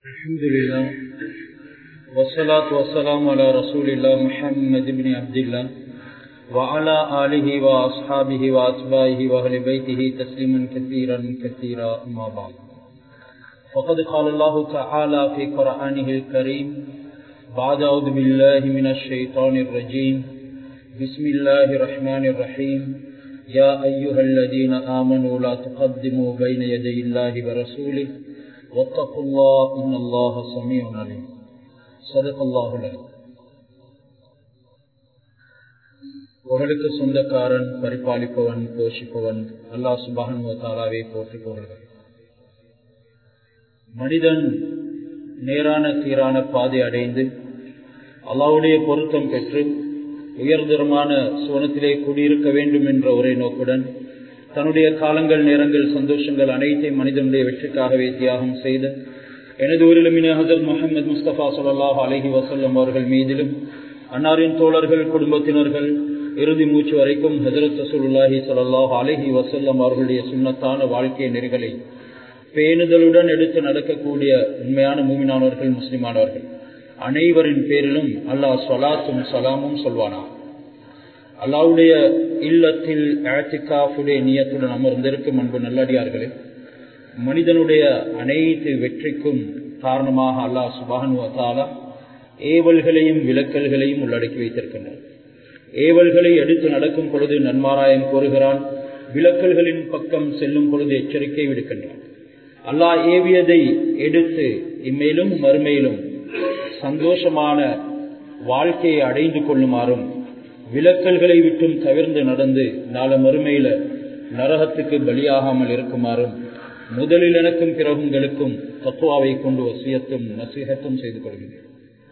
الحمد لله والصلاة والسلام على رسول الله محمد بن عبد الله وعلى آله وأصحابه وأتباعه وأهل بيته تسليما كثيرا كثيرا أما بعد فقد قال الله تعالى في قرآنه الكريم بعد أعوذ بالله من الشيطان الرجيم بسم الله الرحمن الرحيم يا أيها الذين آمنوا لا تقدموا بين يدي الله ورسوله واتقوا الله إن الله سميع عليم صدق الله العظيم புகழுக்கு சொந்தக்காரன் பரிபாலிப்பவன் போஷிப்பவன் அல்லாஹ் சுபான் தாலாவை போற்றி போகிறார் மனிதன் நேரான சீரான பாதை அடைந்து அல்லாவுடைய பொருத்தம் பெற்று உயர்தரமான சோனத்திலே குடியிருக்க வேண்டும் என்ற ஒரே நோக்குடன் தன்னுடைய காலங்கள் நேரங்கள் சந்தோஷங்கள் அனைத்தையும் மனிதனுடைய வெற்றிக்காகவே தியாகம் செய்த எனது ஊரிலுமின ஹசரத் முகமது முஸ்தபா சல்லாஹ் அலஹி வசல்லம் அவர்கள் மீதிலும் அன்னாரின் தோழர்கள் குடும்பத்தினர்கள் இறுதி மூச்சு வரைக்கும் ஹசரத் ரசூலுல்லாஹி சல்லாஹ் அலஹி வசல்லம் அவர்களுடைய சுண்ணத்தான வாழ்க்கை நெறிகளை பேணுதலுடன் எடுத்து நடக்கக்கூடிய உண்மையான மூமினானவர்கள் முஸ்லிமானவர்கள் அனைவரின் பேரிலும் அல்லாஹ் சொலாத்தும் சலாமும் சொல்வானா அல்லாவுடைய இல்லத்தில் ஆத்திகாஃபுடைய நியத்துடன் அமர்ந்திருக்கும் அன்பு நல்லடியார்களே மனிதனுடைய அனைத்து வெற்றிக்கும் காரணமாக அல்லாஹ் சுபானுவத்தாலா ஏவல்களையும் விளக்கல்களையும் உள்ளடக்கி வைத்திருக்கின்றார் ஏவல்களை எடுத்து நடக்கும் பொழுது நன்மாராயம் கோருகிறான் விளக்கல்களின் பக்கம் செல்லும் பொழுது எச்சரிக்கை விடுக்கின்றான் அல்லாஹ் ஏவியதை எடுத்து இம்மேலும் மறுமையிலும் சந்தோஷமான வாழ்க்கையை அடைந்து கொள்ளுமாறும் விலக்கல்களை விட்டும் தவிர்ந்து நடந்து நாள மறுமையில நரகத்துக்கு பலியாகாமல் இருக்குமாறும் முதலில் எனக்கும் பிறகு உங்களுக்கும் தத்துவாவை கொண்டு வசியத்தும் நசீகத்தும் செய்து கொள்கிறேன்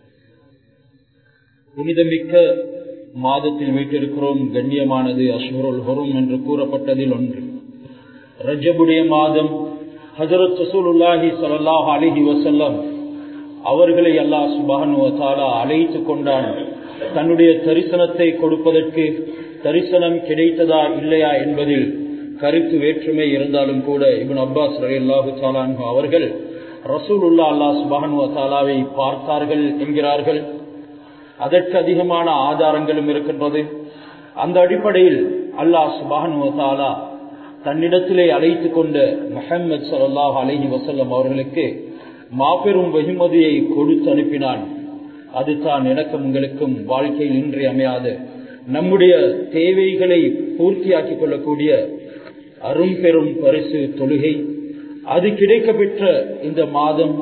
புனிதமிக்க மாதத்தில் வீட்டிருக்கிறோம் கண்ணியமானது அஷ்வருல் ஹொரும் என்று கூறப்பட்டதில் ஒன்று ரஜபுடைய மாதம் ஹசரத் சசூலுல்லாஹி சல்லாஹ் அலிஹி வசல்லம் அவர்களை அல்லாஹ் சுபானுவத்தாலா அழைத்து கொண்டான் தன்னுடைய தரிசனத்தை கொடுப்பதற்கு தரிசனம் கிடைத்ததா இல்லையா என்பதில் கருத்து வேற்றுமை இருந்தாலும் கூட இவன் அப்பாஸ் ரலி அல்லாஹு சாலான் அவர்கள் ரசூல் உல்லா அல்லாஹ் சுபானுவ தாலாவை பார்த்தார்கள் என்கிறார்கள் அதற்கு அதிகமான ஆதாரங்களும் இருக்கின்றது அந்த அடிப்படையில் அல்லாஹ் சுபானுவ தாலா தன்னிடத்திலே அழைத்து கொண்ட முஹம்மது சல்லாஹ் அலஹி வசல்லம் அவர்களுக்கு மாபெரும் வெகுமதியை கொடுத்து அனுப்பினான் அது தான் எனக்கும் உங்களுக்கும் வாழ்க்கையில் இன்றி அமையாத நம்முடைய தேவைகளை பூர்த்தியாக்கிக் கொள்ளக்கூடிய அரும் பெரும் பரிசு தொழுகை அது கிடைக்க பெற்ற இந்த மாதம்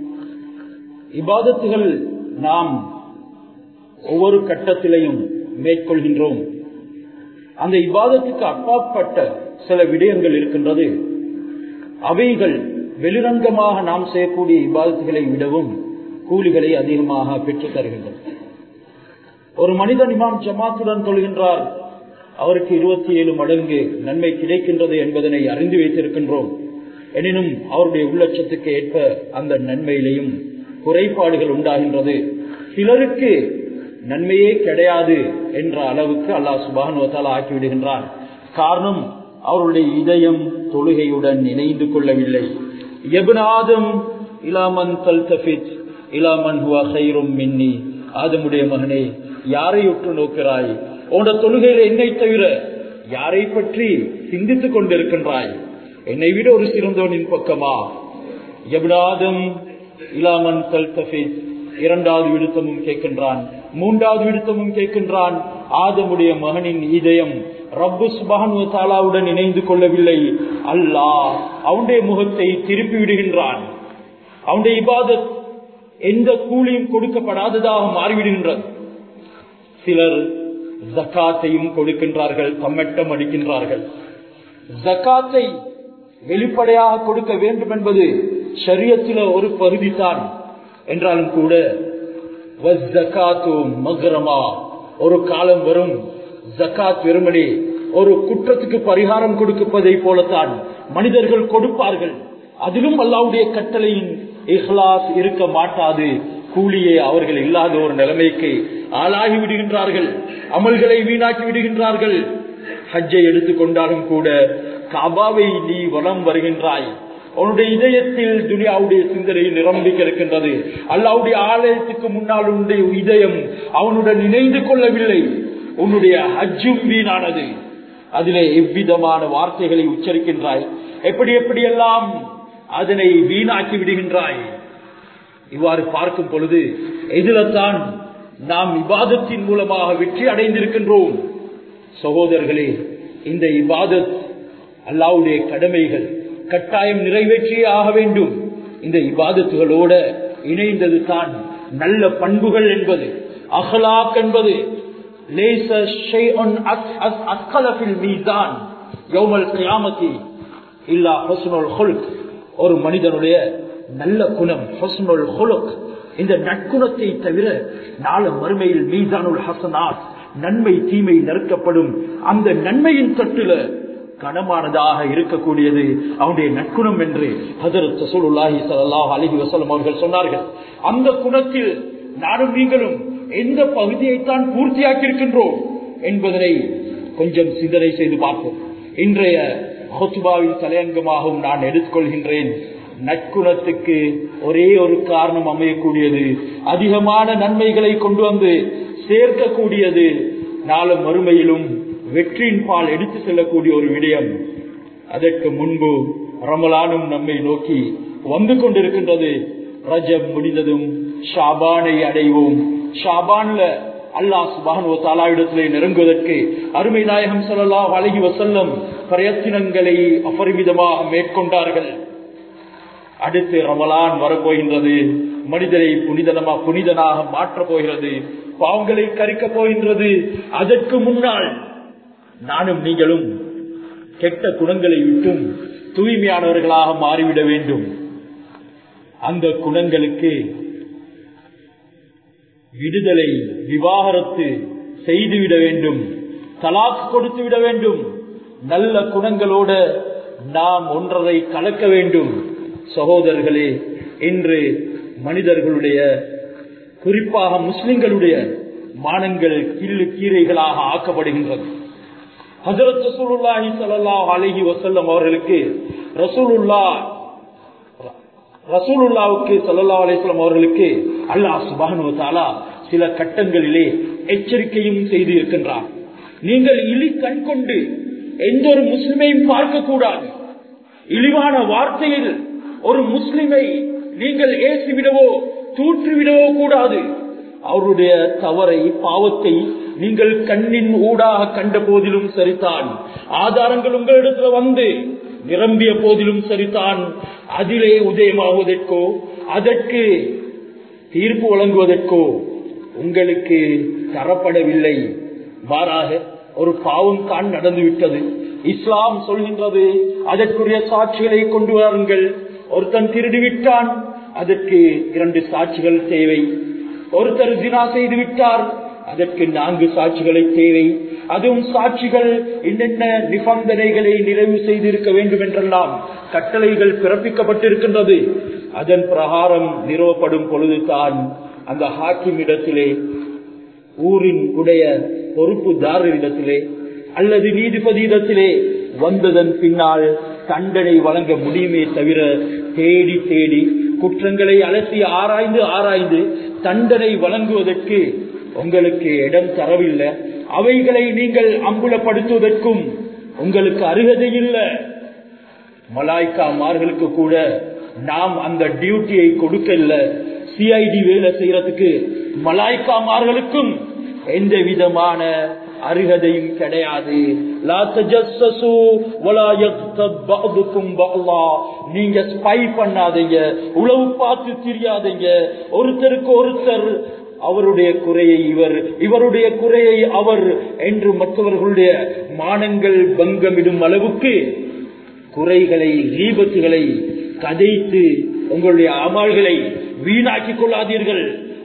இபாதத்துகள் நாம் ஒவ்வொரு கட்டத்திலையும் மேற்கொள்கின்றோம் அந்த இபாதத்துக்கு அப்பாற்பட்ட சில விடயங்கள் இருக்கின்றது அவைகள் வெளிரங்கமாக நாம் செய்யக்கூடிய இபாதத்துகளை விடவும் கூலிகளை அதிகமாக பெற்று தருகின்றன ஒரு மனிதன் இமாம் ஜமாத்துடன் தொழுகின்றார் அவருக்கு இருபத்தி ஏழு மடங்கு நன்மை கிடைக்கின்றது என்பதனை அறிந்து வைத்திருக்கின்றோம் எனினும் அவருடைய உள்ளட்சத்துக்கு ஏற்ப அந்த நன்மையிலையும் குறைபாடுகள் உண்டாகின்றது சிலருக்கு நன்மையே கிடையாது என்ற அளவுக்கு அல்லாஹ் சுபானுவத்தால் ஆக்கிவிடுகின்றான் காரணம் அவருடைய இதயம் தொழுகையுடன் இணைந்து கொள்ளவில்லை எபுனாதும் இலாமன் தல்தபித் இலாமன் ஹுவா சைரும் மின்னி ஆதமுடைய மகனே யாரை உற்று நோக்கிறாய் உன தொழுகையில என்னை தவிர யாரை பற்றி சிந்தித்துக் கொண்டிருக்கின்றாய் என்னை விட ஒரு சிறந்தவனின் பக்கமா எவ்வளாதும் இலாமன் தல்தபித் இரண்டாவது விடுத்தமும் கேட்கின்றான் மூன்றாவது விடுத்தமும் கேட்கின்றான் ஆதமுடைய மகனின் இதயம் ரப்பு சுபானு தாலாவுடன் இணைந்து கொள்ளவில்லை அல்லாஹ் அவனுடைய முகத்தை திருப்பி விடுகின்றான் அவனுடைய இபாதத் எந்த கூலியும் கொடுக்கப்படாததாக மாறிவிடுகின்றது சிலர் ஜக்காத்தையும் கொடுக்கின்றார்கள் தம்மட்டம் அடிக்கின்றார்கள் ஜக்காத்தை வெளிப்படையாக கொடுக்க வேண்டும் என்பது சரியத்தில ஒரு பகுதி தான் என்றாலும் கூட மகரமா ஒரு காலம் வரும் ஜக்காத் வெறுமனே ஒரு குற்றத்துக்கு பரிகாரம் கொடுப்பதை போலத்தான் மனிதர்கள் கொடுப்பார்கள் அதிலும் அல்லாவுடைய கட்டளையின் இஹ்லாஸ் இருக்க மாட்டாது கூலியே அவர்கள் இல்லாத ஒரு நிலைமைக்கு ஆளாகி விடுகின்றார்கள் அமல்களை வீணாக்கி விடுகின்றார்கள் ஹஜ்ஜை எடுத்துக்கொண்டாலும் கூட காபாவை நீ வலம் வருகின்றாய் உன்னுடைய இதயத்தில் துனியாவுடைய சிந்தனை நிரம்பி கிடக்கின்றது அல்லாவுடைய ஆலயத்துக்கு முன்னால் உன்னுடைய இதயம் அவனுடன் இணைந்து கொள்ளவில்லை உன்னுடைய ஹஜ்ஜும் வீணானது அதிலே எவ்விதமான வார்த்தைகளை உச்சரிக்கின்றாய் எப்படி எப்படியெல்லாம் அதனை வீணாக்கி விடுகின்றாய் இவ்வாறு பார்க்கும் பொழுது எதிலத்தான் நாம் இபாதத்தின் மூலமாக வெற்றி அடைந்திருக்கின்றோம் சகோதரர்களே இந்த இபாதத் அல்லாவுடைய கடமைகள் கட்டாயம் நிறைவேற்றியே ஆக வேண்டும் இந்த இபாதத்துகளோட இணைந்தது தான் நல்ல பண்புகள் என்பது அகலாக் என்பது ஒரு மனிதனுடைய நல்ல குணம் இந்த நற்குணத்தை தவிர நாள மறுமையில் மீதானுல் ஹசனாத் நன்மை தீமை நெருக்கப்படும் அந்த நன்மையின் தட்டுல கனமானதாக இருக்கக்கூடியது அவனுடைய நற்குணம் என்று ஹசரத் சசூலுல்லாஹி சல்லாஹ் அலிஹி வசலம் அவர்கள் சொன்னார்கள் அந்த குணத்தில் நானும் நீங்களும் எந்த பகுதியைத்தான் பூர்த்தியாக்கி இருக்கின்றோம் என்பதனை கொஞ்சம் சிந்தனை செய்து பார்ப்போம் இன்றைய ஹொத்துபாவின் தலையங்கமாகவும் நான் எடுத்துக்கொள்கின்றேன் நற்குணத்துக்கு ஒரே ஒரு காரணம் அமையக்கூடியது அதிகமான நன்மைகளை கொண்டு வந்து சேர்க்கக்கூடியது நாளும் மறுமையிலும் வெற்றியின் பால் எடுத்து செல்லக்கூடிய ஒரு விடயம் அதற்கு முன்பு ரமலானும் நம்மை நோக்கி வந்து கொண்டிருக்கின்றது ரஜம் முடிந்ததும் ஷாபானை அடைவோம் ஷாபான்ல அல்லாஹ் சுபான் தாலாவிடத்திலே நெருங்குவதற்கு அருமை நாயகம் சொல்லலாம் அழகி வசல்லம் பிரயத்தினங்களை அபரிமிதமாக மேற்கொண்டார்கள் அடுத்து ரமலான் வரப்போகின்றது மனிதரை புனிதனமா புனிதனாக மாற்றப் போகிறது பாவங்களை கரிக்கப் போகின்றது அதற்கு முன்னால் நானும் நீங்களும் கெட்ட குணங்களை விட்டும் தூய்மையானவர்களாக மாறிவிட வேண்டும் அந்த குணங்களுக்கு விடுதலை விவாகரத்து செய்துவிட வேண்டும் தலாக் கொடுத்து விட வேண்டும் நல்ல குணங்களோட நாம் ஒன்றரை கலக்க வேண்டும் சகோதரர்களே இன்று மனிதர்களுடைய குறிப்பாக முஸ்லிம்களுடைய மானங்கள் கிள்ளு கீரைகளாக ஆக்கப்படுகின்றது ஹசரத் ரசூலுல்லாஹி ஸல்லல்லாஹு அலைஹி வஸல்லம் அவர்களுக்கு ரசூலுல்லா ரசூலுல்லாவுக்கு ஸல்லல்லாஹு அலைஹி வஸல்லம் அவர்களுக்கு அல்லாஹ் சுப்ஹானஹு வ தஆலா சில கட்டங்களிலே எச்சரிக்கையும் செய்து இருக்கின்றார் நீங்கள் இலி கண் கொண்டு எந்த ஒரு முஸ்லிமையும் பார்க்க கூடாது இழிவான வார்த்தையில் ஒரு முஸ்லிமை நீங்கள் ஏசிவிடவோ தூற்றிவிடவோ கூடாது அவருடைய தவறை பாவத்தை நீங்கள் கண்ணின் ஊடாக கண்ட போதிலும் சரிதான் ஆதாரங்கள் உங்களிடத்துல வந்து நிரம்பிய போதிலும் சரிதான் அதிலே உதயமாகுவதற்கோ அதற்கு தீர்ப்பு வழங்குவதற்கோ உங்களுக்கு தரப்படவில்லை மாறாக ஒரு பாவம் தான் நடந்துவிட்டது இஸ்லாம் சொல்கின்றது அதற்குரிய சாட்சிகளை கொண்டு வாருங்கள் ஒருத்தன் திருடி விட்டான் அதற்கு இரண்டு சாட்சிகள் தேவை ஒருத்தர் ஜினா செய்து விட்டார் அதற்கு நான்கு சாட்சிகளை தேவை அதுவும் சாட்சிகள் என்னென்ன நிபந்தனைகளை நிறைவு செய்திருக்க வேண்டும் என்றெல்லாம் கட்டளைகள் பிறப்பிக்கப்பட்டிருக்கின்றது அதன் பிரகாரம் நிறுவப்படும் பொழுதுதான் அந்த ஹாக்கிம் இடத்திலே ஊரின் உடைய பொறுப்புதாரரிடத்திலே அல்லது நீதிபதியிடத்திலே வந்ததன் பின்னால் தண்டனை வழங்க முடியுமே தவிர தேடி தேடி குற்றங்களை அலசி ஆராய்ந்து ஆராய்ந்து தண்டனை வழங்குவதற்கு உங்களுக்கு இடம் தரவில்லை அவைகளை நீங்கள் அம்புலப்படுத்துவதற்கும் உங்களுக்கு அருகதை இல்லை மலாய்க்காமார்களுக்கு கூட நாம் அந்த டியூட்டியை கொடுக்கல சிஐடி வேலை செய்யறதுக்கு மலாய்க்காமார்களுக்கும் எந்த விதமான அருகதையும் கிடையாது நீங்க ஸ்பை பண்ணாதீங்க உளவு பார்த்து தெரியாதீங்க ஒருத்தருக்கு ஒருத்தர் அவருடைய குறையை இவர் இவருடைய குறையை அவர் என்று மற்றவர்களுடைய மானங்கள் பங்கமிடும் அளவுக்கு குறைகளை லீபத்துகளை கதைத்து உங்களுடைய அமல்களை வீணாக்கிக் கொள்ளாதீர்கள்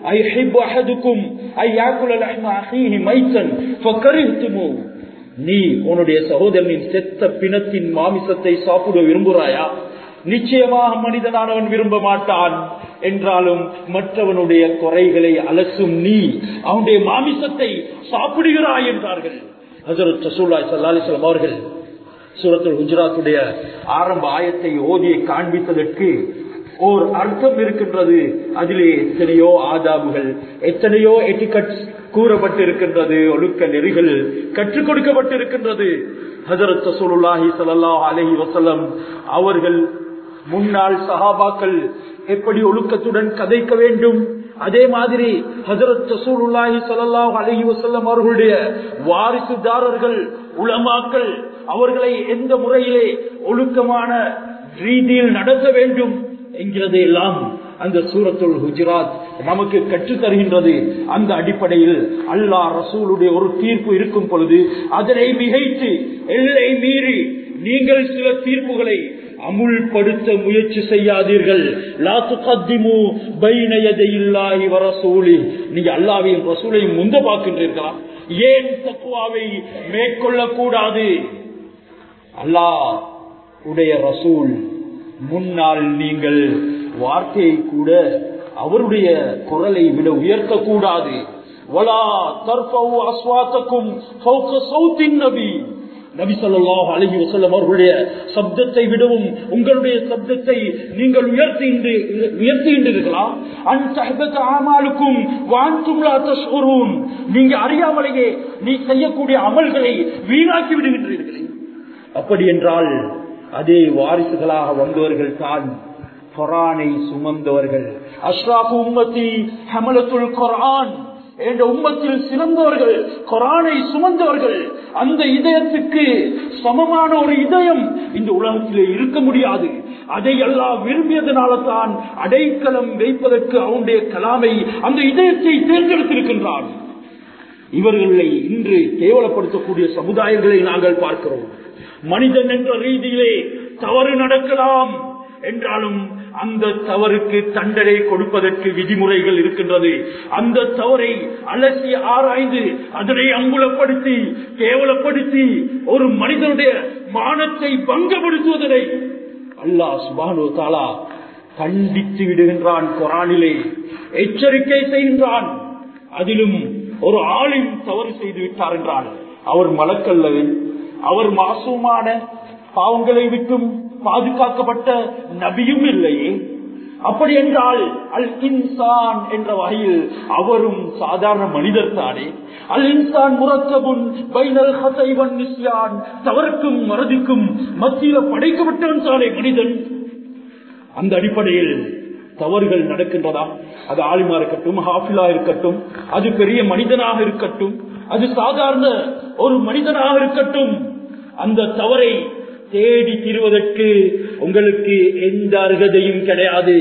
நீ உன்னுடைய சகோதரனின் செத்த பிணத்தின் மாமிசத்தை சாப்பிட விரும்புகிறாயா நிச்சயமாக மனிதனானவன் விரும்ப மாட்டான் என்றாலும் மற்றவனுடைய குறைகளை அலசும் நீ அவனுடைய மாமிசத்தை சாப்பிடுகிறாய் என்றார்கள் ஹசரத் ரசூல்லாய் சல்லாலிஸ்லாம் அவர்கள் சூரத்துல் குஜராத்துடைய ஆரம்ப ஆயத்தை ஓதியை காண்பித்ததற்கு ஓர் அர்த்தம் இருக்கின்றது அதிலே எத்தனையோ ஆதாபுகள் எத்தனையோ எட்டிகட் கூறப்பட்டிருக்கின்றது ஒழுக்க நெறிகள் கற்றுக் கொடுக்கப்பட்டிருக்கின்றது ஹசரத் சசூலுல்லாஹி ஸல்லல்லாஹு அலைஹி வஸல்லம் அவர்கள் முன்னாள் சஹாபாக்கள் எப்படி ஒழுக்கத்துடன் கதைக்க வேண்டும் அதே மாதிரி ஹசரத் ரசூலுல்லாஹி ஸல்லல்லாஹு அலைஹி வஸல்லம் அவர்களுடைய வாரிசுதாரர்கள் உலமாக்கள் அவர்களை எந்த முறையிலே ஒழுக்கமான ரீதியில் நடத்த வேண்டும் என்கிறது எல்லாம் அந்த சூரத்துல் குஜராத் நமக்கு கற்றுத் தருகின்றது அந்த அடிப்படையில் அல்லாஹ் ரசூலுடைய ஒரு தீர்ப்பு இருக்கும் பொழுது அதனை மிகைத்து எல்லை மீறி நீங்கள் சில தீர்ப்புகளை அமுல்படுத்த முயற்சி செய்யாதீர்கள் லா துகத்திமு பைன யதையில்லாஹி வ ரசூலி நீங்க அல்லாஹ்வையும் ரசூலையும் முந்த பார்க்கின்றீர்களா ஏன் தக்குவாவை மேற்கொள்ள கூடாது அல்லாஹ் உடைய ரசூல் முன்னால் நீங்கள் வார்த்தையை கூட அவருடைய குரலை விட உயர்த்த கூடாது வலா தர்ஃபவு அஸ்வாத்தக்கும் ஃபௌக சௌத்தின் நபி நபி ஸல்லல்லாஹு அலைஹி வஸல்லம் அவர்களுடைய சப்தத்தை விடவும் உங்களுடைய சப்தத்தை நீங்கள் உயர்த்தி உயர்த்துகின்றீர்களா அன் தஹபத ஆமாலுக்கும் வான்தும் லா தஷ்உரூன் நீங்க அறியாமலேயே நீ செய்யக்கூடிய அமல்களை வீணாக்கி விடுகின்றீர்களே அப்படி என்றால் அதே வாரிசுகளாக வந்தவர்கள் தான் குரானை சுமந்தவர்கள் அஷ்ராஃபு உம்மத்தி ஹமலத்துல் குரான் என்ற உம்மத்தில் சிறந்தவர்கள் குரானை சுமந்தவர்கள் அந்த இதயத்துக்கு சமமான ஒரு இதயம் இந்த உலகத்திலே இருக்க முடியாது அதை எல்லாம் விரும்பியதனால தான் அடைக்கலம் வைப்பதற்கு அவனுடைய கலாமை அந்த இதயத்தை தேர்ந்தெடுத்திருக்கின்றான் இவர்களை இன்று கேவலப்படுத்தக்கூடிய சமுதாயங்களை நாங்கள் பார்க்கிறோம் மனிதன் என்ற ரீதியிலே தவறு நடக்கலாம் என்றாலும் அந்த தவறுக்கு தண்டனை கொடுப்பதற்கு விதிமுறைகள் இருக்கின்றது அந்த தவறை அலசி ஆராய்ந்து அதனை அங்குலப்படுத்தி கேவலப்படுத்தி ஒரு மனிதனுடைய மானத்தை பங்கப்படுத்துவதனை அல்லாஹ் சுபானு தாலா கண்டித்து விடுகின்றான் குரானிலே எச்சரிக்கை செய்கின்றான் அதிலும் ஒரு ஆளின் தவறு செய்து விட்டார் என்றால் அவர் மலக்கல்லவன் அவர் மாசூமான பாவங்களை விட்டும் பாதுகாக்கப்பட்ட நபியும் இல்லையே அப்படி என்றால் அல் இன்சான் என்ற வகையில் அவரும் சாதாரண மனிதர் தானே அல் இன்சான் முரக்கபுன் பைனல் ஹசைவன் நிஸ்யான் தவறுக்கும் மறதிக்கும் மத்தியில படைக்கப்பட்டவன் தானே மனிதன் அந்த அடிப்படையில் தவறுகள் நடக்கின்றதா அது ஆலிமா இருக்கட்டும் ஹாஃபிலா இருக்கட்டும் அது பெரிய மனிதனாக இருக்கட்டும் அது சாதாரண ஒரு மனிதனாக இருக்கட்டும் அந்த தவறை தேடி தீர்வதற்கு உங்களுக்கு எந்த அருகதையும் கிடையாது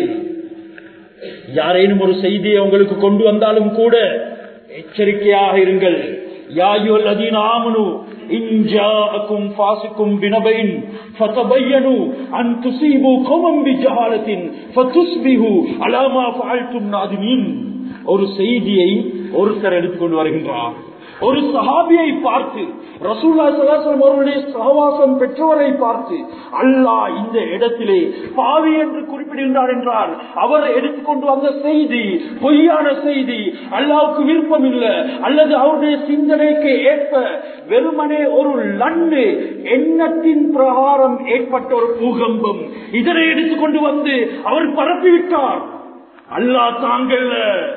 யாரேனும் ஒரு செய்தியை உங்களுக்கு கொண்டு வந்தாலும் கூட எச்சரிக்கையாக இருங்கள் யாயுல் அதீன் ஆமனு இன்ஜாக்கும் ஃபாசிக்கும் பினபைன் ஃபதபையனு அன் துஸீபு கௌமம் பிஜஹாலத்தின் ஃபதுஸ்பிஹு அலா மா ஃபஅல்தும் நாதிமீன் ஒரு செய்தியை ஒருத்தர் எடுத்துக்கொண்டு வருகின்றார் ஒரு சஹாபியை பார்த்து ரசூல்லா சலாசலம் அவருடைய சகவாசம் பெற்றவரை பார்த்து அல்லாஹ் இந்த இடத்திலே பாவி என்று குறிப்பிடுகின்றார் என்றால் அவர் எடுத்துக்கொண்டு வந்த செய்தி பொய்யான செய்தி அல்லாவுக்கு விருப்பம் இல்லை அல்லது அவருடைய சிந்தனைக்கு ஏற்ப வெறுமனே ஒரு லண்டு எண்ணத்தின் பிரகாரம் ஏற்பட்ட ஒரு பூகம்பம் இதனை எடுத்துக்கொண்டு வந்து அவர் பரப்பிவிட்டார் அல்லாஹ் தாங்கல்ல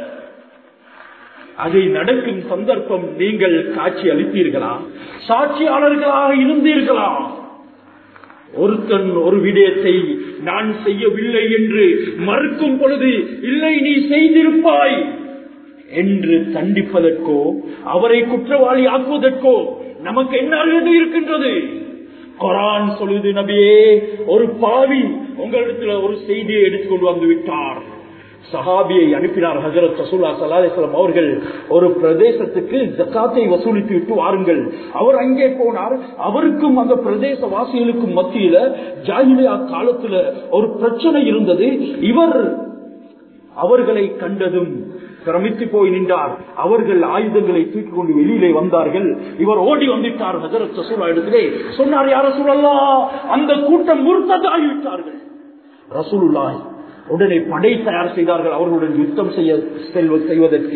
அதை நடக்கும் சந்தர்ப்பம் நீங்கள் காட்சி அளித்தீர்களா சாட்சியாளர்களாக இருந்தீர்களா ஒருத்தன் ஒரு விடயத்தை நான் செய்யவில்லை என்று மறுக்கும் பொழுது இல்லை நீ செய்திருப்பாய் என்று தண்டிப்பதற்கோ அவரை குற்றவாளி ஆக்குவதற்கோ நமக்கு என்ன அருகதை இருக்கின்றது குரான் சொல்லுது நபியே ஒரு பாவி உங்களிடத்துல ஒரு செய்தியை எடுத்துக்கொண்டு வந்து விட்டார் சஹாபியை அனுப்பினார் ஹசரத் ரசூல்லா சல்லாஹம் அவர்கள் ஒரு பிரதேசத்துக்கு ஜக்காத்தை வசூலித்து விட்டு வாருங்கள் அவர் அங்கே போனார் அவருக்கும் அந்த பிரதேச வாசிகளுக்கும் மத்தியில ஜாகிலியா காலத்துல ஒரு பிரச்சனை இருந்தது இவர் அவர்களை கண்டதும் பிரமித்து போய் நின்றார் அவர்கள் ஆயுதங்களை தூக்கி கொண்டு வெளியிலே வந்தார்கள் இவர் ஓடி வந்துட்டார் ஹசரத் ரசூலா இடத்திலே சொன்னார் யார சொல்லலாம் அந்த கூட்டம் முர்த்ததாகிவிட்டார்கள் ரசூலுல்லாய் உடனே படை தயார் செய்தார்கள் அவர்களுடன் யுத்தம் செய்ய செல்வ செய்வதற்கு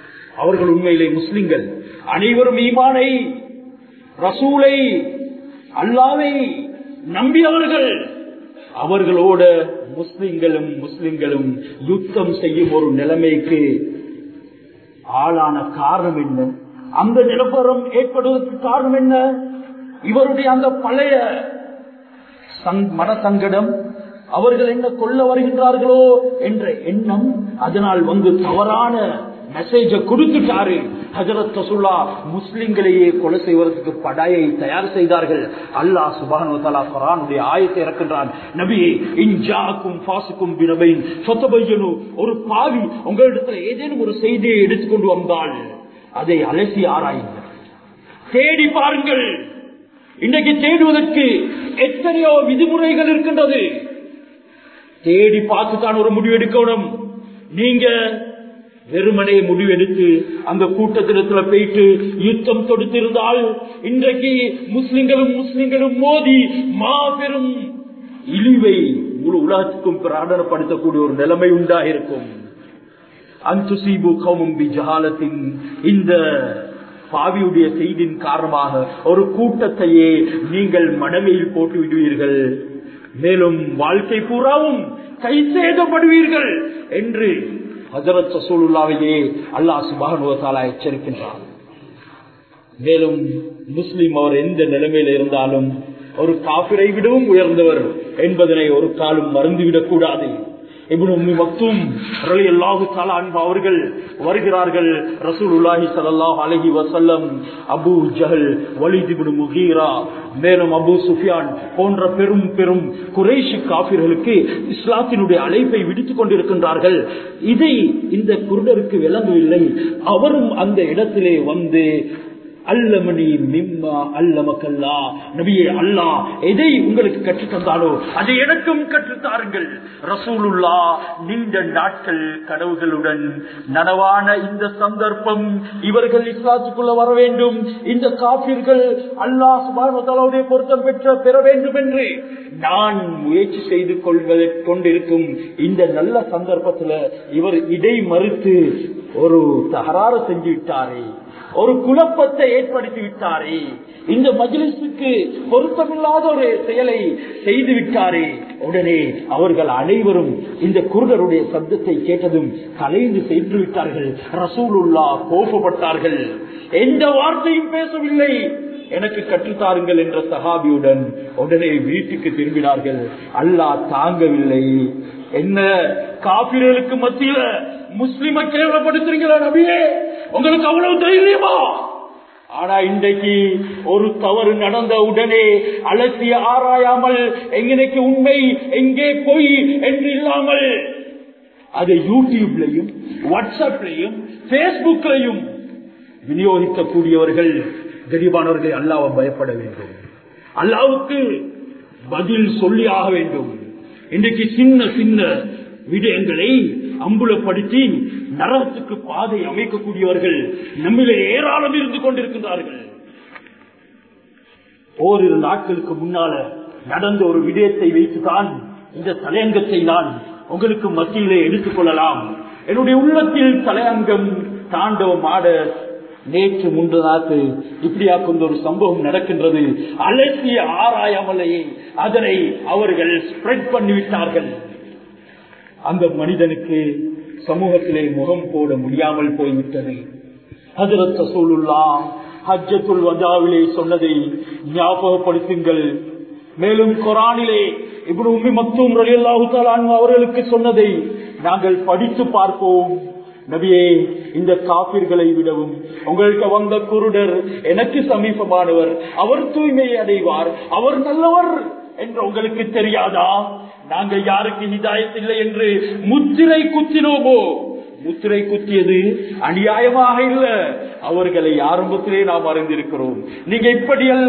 அவர்கள் உண்மையிலே முஸ்லிம்கள் அனைவரும் ஈமானை ரசூலை அல்லாவை நம்பியவர்கள் அவர்களோட முஸ்லிம்களும் முஸ்லிம்களும் யுத்தம் செய்யும் ஒரு நிலைமைக்கு ஆளான காரணம் என்ன அந்த நிலவரம் ஏற்படுவதற்கு காரணம் என்ன இவருடைய அந்த பழைய மன சங்கடம் அவர்கள் என்ன கொல்ல வருகின்றார்களோ என்ற எண்ணம் அதனால் வந்து தவறான மெசேஜ கொடுத்துட்டாரு ஹஜரத் ரசுல்லா முஸ்லிம்களையே கொலை செய்வதற்கு படையை தயார் செய்தார்கள் அல்லாஹ் சுபானு தலா குரானுடைய ஆயத்தை இறக்கின்றான் நபியே இன்ஜாக்கும் பாசுக்கும் பினபைன் சொத்தபையனு ஒரு பாவி உங்களிடத்துல ஏதேனும் ஒரு செய்தியை எடுத்துக்கொண்டு வந்தால் அதை அலசி ஆராயுங்கள் தேடி பாருங்கள் இன்றைக்கு தேடுவதற்கு எத்தனையோ விதிமுறைகள் இருக்கின்றது தேடி பார்த்துதான் ஒரு முடிவு எடுக்கணும் நீங்க வெறுமனே முடிவெடுத்து அந்த கூட்டத்திடத்துல போயிட்டு யுத்தம் தொடுத்திருந்தால் இன்றைக்கு முஸ்லிம்களும் முஸ்லிம்களும் மோதி மாபெரும் இழிவை முழு உலகத்துக்கும் பிராடனப்படுத்தக்கூடிய ஒரு நிலைமை உண்டாயிருக்கும் அந்துசீபு கௌமும் பி ஜஹாலத்தின் இந்த பாவியுடைய செய்தியின் காரணமாக ஒரு கூட்டத்தையே நீங்கள் மனமையில் போட்டு விடுவீர்கள் மேலும் வாழ்க்கை பூராவும் கை சேதப்படுவீர்கள் என்று ஹசரத் சசூலுல்லாவையே அல்லாஹ் சுபானுவத்தாலா எச்சரிக்கின்றார் மேலும் முஸ்லிம் அவர் எந்த நிலைமையில இருந்தாலும் ஒரு காபிரை விடவும் உயர்ந்தவர் என்பதனை ஒரு காலம் மறந்துவிடக் கூடாது அவர்கள் வருகிறார்கள் ரசூலுல்லாஹி சல்லாஹ் அலஹி வசல்லம் அபு ஜஹல் வலிதிபுடு முகீரா மேலும் அபு சுஃபியான் போன்ற பெரும் பெரும் குறைஷி காபிர்களுக்கு இஸ்லாத்தினுடைய அழைப்பை விடுத்துக் கொண்டிருக்கின்றார்கள் இதை இந்த குருடருக்கு விளங்கவில்லை அவரும் அந்த இடத்திலே வந்து அல்லமணி மிம்மா அல்லமக்கல்லா நபியே அல்லா எதை உங்களுக்கு கற்றுத் தந்தாலோ அதை எனக்கும் கற்றுத்தாருங்கள் ரசூலுல்லா நீண்ட நாட்கள் கனவுகளுடன் நனவான இந்த சந்தர்ப்பம் இவர்கள் இஸ்லாத்துக்குள்ள வர வேண்டும் இந்த காப்பீர்கள் அல்லாஹ் சுபானுடைய பொருத்தம் பெற்ற பெற வேண்டும் என்று நான் முயற்சி செய்து கொள்வதை கொண்டிருக்கும் இந்த நல்ல சந்தர்ப்பத்துல இவர் இடை மறுத்து ஒரு தகராறு செஞ்சு விட்டாரே ஒரு குழப்பத்தை ஏற்படுத்தி விட்டாரே இந்த மஜிலிசுக்கு பொருத்தமில்லாத ஒரு செயலை செய்து விட்டாரே உடனே அவர்கள் அனைவரும் இந்த குருடருடைய சப்தத்தை கேட்டதும் கலைந்து சென்று விட்டார்கள் ரசூலுல்லா கோபப்பட்டார்கள் எந்த வார்த்தையும் பேசவில்லை எனக்கு கற்றுத்தாருங்கள் என்ற சகாபியுடன் உடனே வீட்டுக்கு திரும்பினார்கள் அல்லாஹ் தாங்கவில்லை என்ன காபிர்களுக்கு மத்தியில முஸ்லிம கேவலப்படுத்துறீங்களா நபியே உங்களுக்கு அவ்வளவு தைரியமா ஆனா இன்றைக்கு ஒரு தவறு நடந்த உடனே அலசிய ஆராயாமல் எங்கனைக்கு உண்மை எங்கே போய் என்று இல்லாமல் அது யூடியூப்லையும் வாட்ஸ்அப்லையும் பேஸ்புக்லையும் விநியோகிக்கக்கூடியவர்கள் கரிபானவர்களை அல்லாவை பயப்பட வேண்டும் அல்லாவுக்கு பதில் சொல்லி ஆக வேண்டும் இன்றைக்கு சின்ன சின்ன விடயங்களை அம்புலப்படுத்தி நரகத்துக்கு பாதை அமைக்கக்கூடியவர்கள் நம்மிலே ஏராளம் இருந்து கொண்டிருக்கின்றார்கள் ஓரிரு நாட்களுக்கு முன்னால நடந்த ஒரு விடயத்தை வைத்துதான் இந்த தலையங்கத்தை நான் உங்களுக்கு மத்தியிலே எடுத்துக் கொள்ளலாம் என்னுடைய உள்ளத்தில் தலையங்கம் தாண்டவம் ஆட நேற்று முன்றதாத்து இப்படியாக்கும் ஒரு சம்பவம் நடக்கின்றது அலசிய ஆராயாமலேயே அதனை அவர்கள் ஸ்ப்ரெட் பண்ணிவிட்டார்கள் அந்த மனிதனுக்கு சமூகத்திலே முகம் போட முடியாமல் போய்விட்டது ஹசரத் சசூலுல்லா ஹஜ்ஜத்துல் வஜாவிலே சொன்னதை ஞாபகப்படுத்துங்கள் மேலும் குரானிலே இப்படி உண்மை மத்தும் அவர்களுக்கு சொன்னதை நாங்கள் படித்து பார்ப்போம் நபியே இந்த காப்பீர்களை விடவும் உங்களுக்கு வந்த குருடர் எனக்கு சமீபமானவர் அவர் தூய்மை அடைவார் அவர் நல்லவர் என்று உங்களுக்கு தெரியாதா நாங்கள் யாருக்கு ஹிதாயத் இல்லை என்று முத்திரை குத்தினோமோ முத்திரை குத்தியது அநியாயமாக இல்ல அவர்களை ஆரம்பத்திலே நாம் அறிந்திருக்கிறோம் நீங்க இப்படி அல்ல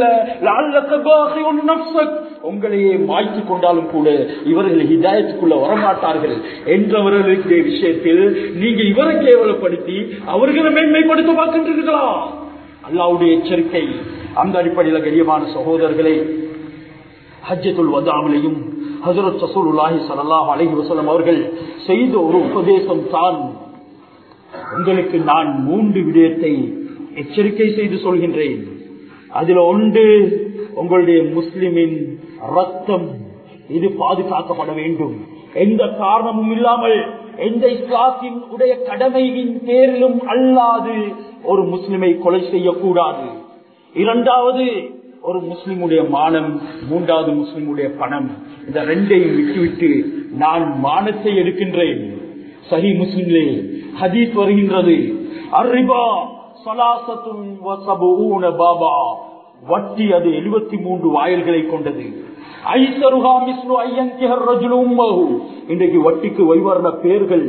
உங்களையே மாய்த்து கொண்டாலும் கூட இவர்கள் ஹிதாயத்துக்குள்ள வரமாட்டார்கள் என்றவர்களுடைய விஷயத்தில் நீங்க இவரை கேவலப்படுத்தி அவர்களை மேன்மைப்படுத்த பார்க்கின்றீர்களா அல்லாவுடைய எச்சரிக்கை அந்த அடிப்படையில் கரியமான சகோதரர்களை ஹஜ்ஜத்துல் வதாமலையும் ஹசரத் சசூலுல்லாஹி சல்லாஹ் அலஹி வசலம் அவர்கள் செய்த ஒரு உபதேசம் தான் உங்களுக்கு நான் மூன்று விடயத்தை எச்சரிக்கை செய்து சொல்கின்றேன் அதுல ஒன்று உங்களுடைய முஸ்லிமின் ரத்தம் இது பாதுகாக்கப்பட வேண்டும் எந்த காரணமும் இல்லாமல் எந்த இஸ்லாத்தின் உடைய கடமையின் பேரிலும் அல்லாது ஒரு முஸ்லிமை கொலை செய்யக்கூடாது இரண்டாவது ஒரு முஸ்லிமுடைய மானம் மூன்றாவது முஸ்லிமுடைய பணம் இந்த ரெண்டையும் விட்டுவிட்டு நான் மானத்தை எடுக்கின்றேன் சஹி முஸ்லிம்லே ஹதீஸ் வருகின்றது அர்ரிபா சலாசத்துன் வசபூன பாபா வட்டி அது எழுபத்தி மூன்று வாயில்களை கொண்டது ஐசருகா மிஸ்ரு ஐயங்கிஹர் ரஜுலு உம்மஹு. இன்றைக்கு வட்டிக்கு வைவர்ண பெயர்கள்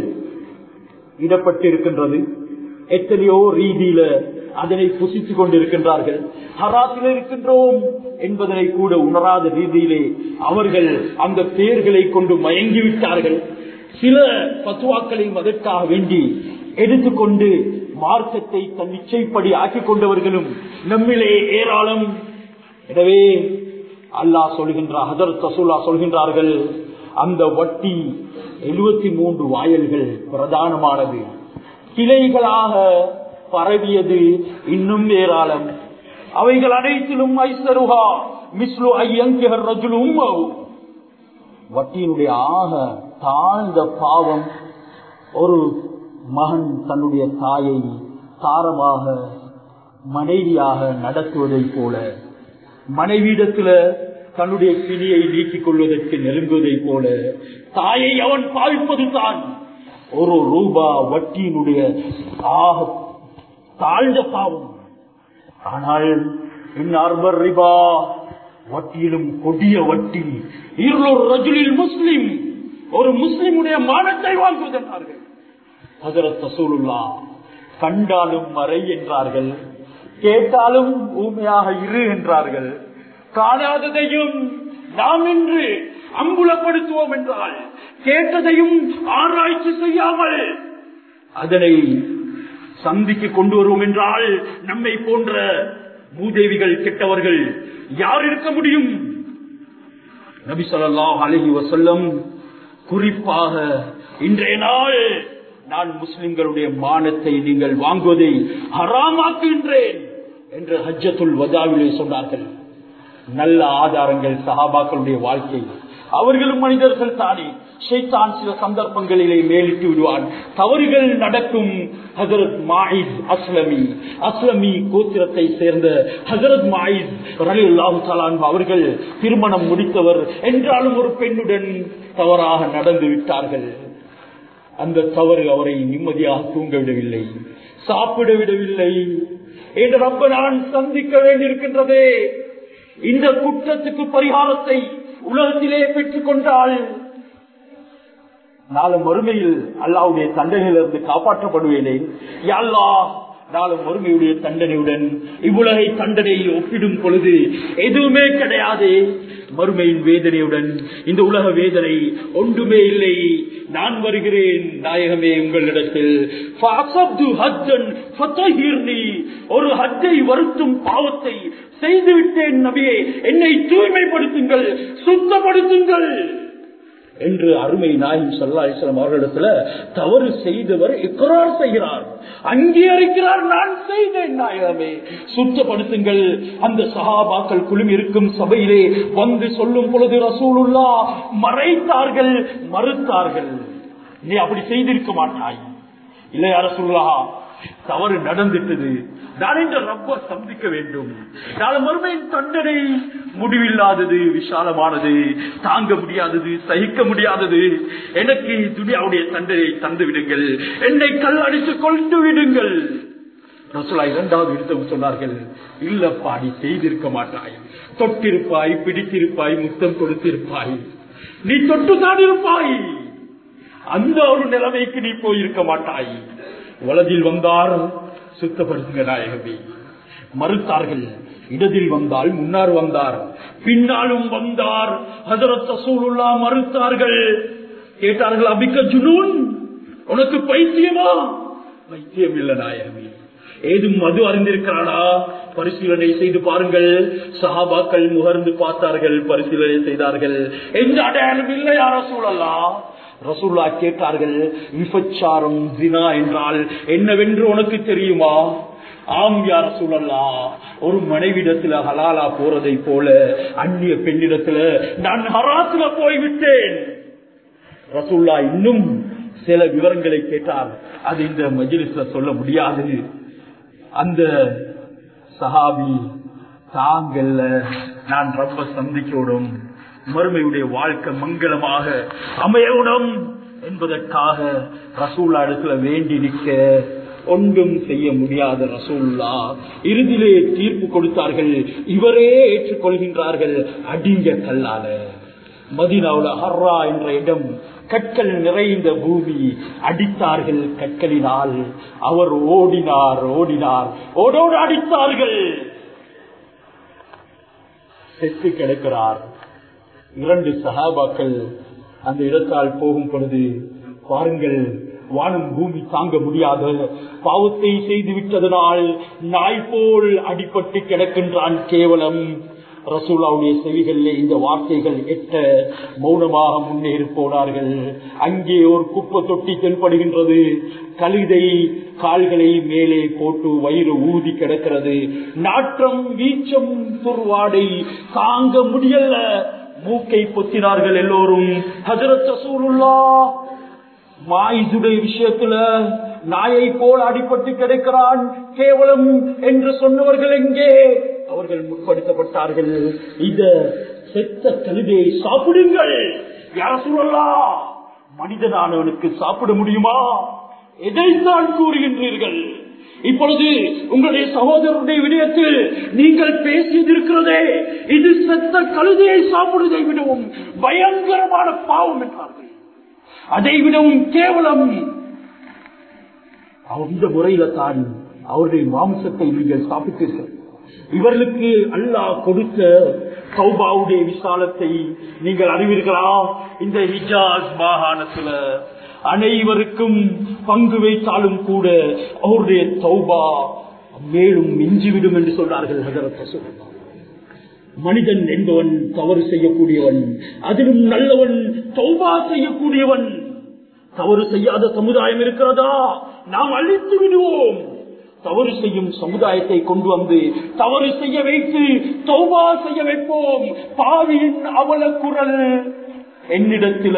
இடப்பட்டிருக்கின்றது எத்தனையோ ரீதியில அதனை புசித்துக் கொண்டிருக்கின்றார்கள் ஹராத்தில் இருக்கின்றோம் என்பதனை கூட உணராத ரீதியிலே அவர்கள் அந்த பெயர்களை கொண்டு மயங்கிவிட்டார்கள் சில பத்துவாக்களையும் அதற்காக வேண்டி எடுத்துக்கொண்டு மார்க்கத்தை தன் நிச்சயப்படி ஆக்கிக் கொண்டவர்களும் நம்மிலே ஏராளம் எனவே அல்லாஹ் சொல்கின்றார் ஹதரத் ரசூல்லா சொல்கின்றார்கள் அந்த வட்டி எழுபத்தி மூன்று வாயல்கள் பிரதானமானது கிளைகளாக பரவியது இன்னும் ஏராளம் அவைகள் அனைத்திலும் ஐசருகா மிஸ்லு ஐயங்கிஹர் ரஜுலு உம்மஹு. வட்டியினுடைய ஆக தாழ்ந்த பாவம் ஒரு மகன் தன்னுடைய தாயை தாரமாக மனைவியாக நடத்துவதை போல மனைவியிடத்துல தன்னுடைய பிணியை நீக்கிக் கொள்வதற்கு நெருங்குவதை போல தாயை அவன் பாவிப்பது தான் ஒரு ரூபா வட்டியினுடைய ஆக தாழ்ந்த பாவம் ஆனால் இன்னார்பர் ரிபா வட்டியிலும் கொடிய வட்டி இருளொரு ரஜுலில் முஸ்லிம் ஒரு முஸ்லிமுடைய மானத்தை வாங்குவதென்றார்கள் ஹசரத் ரசூலுல்லா கண்டாலும் மறை என்றார்கள் கேட்டாலும் ஊமையாக இரு என்றார்கள் காணாததையும் நாம் இன்று அம்புலப்படுத்துவோம் என்றால் கேட்டதையும் ஆராய்ச்சி செய்யாமல் அதனை சந்திக்கு கொண்டு வருவோம் என்றால் நம்மை போன்ற மூதேவிகள் கெட்டவர்கள் யார் இருக்க முடியும் நபி ஸல்லல்லாஹு அலைஹி வஸல்லம் குறிப்பாக இன்றைய நாள் நான் முஸ்லிம்களுடைய மானத்தை நீங்கள் வாங்குவதை ஹராமாக்குகின்றேன் என்று ஹஜ்ஜத்துல் வதாவிலே சொன்னார்கள் நல்ல ஆதாரங்கள் சஹாபாக்களுடைய வாழ்க்கை அவர்களும் மனிதர்கள் தானே ஷைத்தான் சில சந்தர்ப்பங்களிலே மேலிட்டு விடுவான் தவறுகள் நடக்கும் ஹசரத் மாயிஸ் அஸ்லமி அஸ்லமி கோத்திரத்தை சேர்ந்த ஹசரத் மாயிஸ் ரலியுல்லாஹு தலான் அவர்கள் திருமணம் முடித்தவர் என்றாலும் ஒரு பெண்ணுடன் தவறாக நடந்து விட்டார்கள் அந்த தவறு அவரை நிம்மதியாக தூங்க விடவில்லை சாப்பிட விடவில்லை என்று ரப்ப நான் சந்திக்க வேண்டியிருக்கின்றதே இந்த குற்றத்துக்கு பரிகாரத்தை உலகத்திலே பெற்றுக் கொண்டால் நாளும் மறுமையில் அல்லாவுடைய தண்டனையிலிருந்து காப்பாற்றப்படுவேனே யாழ்லா நாளும் மறுமையுடைய தண்டனையுடன் இவ்வுலகை தண்டனையை ஒப்பிடும் பொழுது எதுவுமே கிடையாது மறுமையின் வேதனையுடன் இந்த உலக வேதனை ஒன்றுமே இல்லை நான் வருகிறேன் நாயகமே உங்களிடத்தில் ஃபஅஸப்து ஹஜ்ஜன் ஃபதஹிர்னி. ஒரு ஹஜ்ஜை வருத்தும் பாவத்தை செய்துவிட்டேன் நபியே என்னை தூய்மைப்படுத்துங்கள் சுத்தப்படுத்துங்கள் என்று அருமை நாயும் சல்லா இஸ்லாம் அவர்களிடத்துல தவறு செய்தவர் இக்கரார் செய்கிறார் அங்கீகரிக்கிறார் நான் செய்தேன் நாயகமே சுத்தப்படுத்துங்கள் அந்த சஹாபாக்கள் குழுமி இருக்கும் சபையிலே வந்து சொல்லும் பொழுது ரசூலுல்லா மறைத்தார்கள் மறுத்தார்கள் நீ அப்படி செய்திருக்க மாட்டாய் இல்லையா ரசூலுல்லா தவறு நடந்துட்டது நான் இந்த ரப்ப சந்திக்க வேண்டும் நாளை மறுமையின் தண்டனை முடிவில்லாதது விசாலமானது தாங்க முடியாதது சகிக்க முடியாதது எனக்கு துனியாவுடைய தண்டனை தந்து விடுங்கள் என்னை கல் அடித்து கொண்டு விடுங்கள் ரசூலா இரண்டாவது விருத்தம் சொன்னார்கள் இல்லப்பா நீ செய்திருக்க மாட்டாய் தொட்டிருப்பாய் பிடித்திருப்பாய் முத்தம் கொடுத்திருப்பாய் நீ தொட்டுதான் இருப்பாய் அந்த ஒரு நிலைமைக்கு நீ போயிருக்க மாட்டாய் வலதில் வந்தார் சுத்தப்படுத்துங்க நாயகமே மறுத்தார்கள் இடதில் வந்தால் முன்னார் வந்தார் பின்னாலும் வந்தார் ஹசரத் ரசூலுல்லா மறுத்தார்கள் கேட்டார்கள் அபிக்க ஜுனூன் உனக்கு பைத்தியமா பைத்தியம் இல்ல நாயகமே ஏதும் மது அறிந்திருக்கிறானா பரிசீலனை செய்து பாருங்கள் சஹாபாக்கள் முகர்ந்து பார்த்தார்கள் பரிசீலனை செய்தார்கள் எந்த அடையாளம் இல்லை யார சூழலாம் ரசூல்லா கேட்டார்கள் விபச்சாரம் ஜினா என்றால் என்னவென்று உனக்கு தெரியுமா ஆம் யார் சூழல்லா ஒரு மனைவிடத்துல ஹலாலா போறதை போல அந்நிய பெண்ணிடத்துல நான் ஹராத்துல போய்விட்டேன் ரசூல்லா இன்னும் சில விவரங்களை கேட்டார் அது இந்த மஜிலிஸ்ல சொல்ல முடியாது அந்த சஹாபி தாங்கல்ல நான் ரொம்ப சந்திக்கணும் மறுமையுடைய வாழ்க்கை மங்களமாக அமையவுடன் என்பதற்காக ரசூல்லா இடத்துல வேண்டி நிற்க ஒன்றும் செய்ய முடியாத ரசூல்லா இறுதியிலே தீர்ப்பு கொடுத்தார்கள் இவரே ஏற்றுக்கொள்கின்றார்கள் அடிங்க கல்லால மதினாவுல ஹர்ரா என்ற இடம் கற்கள் நிறைந்த பூமி அடித்தார்கள் கற்களினால் அவர் ஓடினார் ஓடினார் ஓடோடு அடித்தார்கள் செத்து கிடக்கிறார் இரண்டு சகாபாக்கள் அந்த இடத்தால் போகும் பொழுது பாருங்கள் வானம் பூமி தாங்க முடியாத பாவத்தை செய்து விட்டதனால் நாய் போல் அடிபட்டு கிடக்கின்றான் கேவலம் ரசூலாவுடைய செவிகளிலே இந்த வார்த்தைகள் எட்ட மௌனமாக முன்னேறி போனார்கள் அங்கே ஒரு குப்பை தொட்டி தென்படுகின்றது கழுதை கால்களை மேலே போட்டு வயிறு ஊதி கிடக்கிறது நாற்றம் வீச்சம் துர்வாடை தாங்க முடியல மூக்கை பொத்தினார்கள் எல்லோரும் ஹசரத் ரசூலுல்லா மாயிசுடைய விஷயத்துல நாயை போல் அடிபட்டு கிடைக்கிறான் கேவலம் என்று சொன்னவர்கள் எங்கே அவர்கள் முற்படுத்தப்பட்டார்கள் இந்த செத்த கழுதையை சாப்பிடுங்கள் யார சொல்லலாம் மனிதனானவனுக்கு சாப்பிட முடியுமா எதைத்தான் கூறுகின்றீர்கள் இப்பொழுது உங்களுடைய சகோதரருடைய விடயத்தில் நீங்கள் பேசியிருக்கிறதே இது செத்த கழுதையை சாப்பிடுவதை விடவும் பயங்கரமான பாவம் என்றார்கள் அதை விடவும் கேவலம் அந்த முறையில தான் அவருடைய மாம்சத்தை நீங்கள் சாப்பிட்டீர்கள் இவர்களுக்கு அல்லாஹ் கொடுத்த சௌபாவுடைய விசாலத்தை நீங்கள் அறிவீர்களா இந்த ஹிஜாஸ் மாகாணத்துல அனைவருக்கும் பங்கு வைத்தாலும் கூட அவருடைய தௌபா மேலும் மிஞ்சிவிடும் என்று சொல்றார்கள் ஹஜரத் ரசூலுல்லாஹ். மனிதன் என்பவன் தவறு செய்யக்கூடியவன் அதிலும் நல்லவன் தௌபா செய்யக்கூடியவன் தவறு செய்யாத சமுதாயம் இருக்கிறதா நாம் அழித்து விடுவோம் தவறு செய்யும் சமுதாயத்தை கொண்டு வந்து தவறு செய்ய வைத்து தௌபா செய்ய வைப்போம் பாவியின் அவல குரல் என்னிடத்தில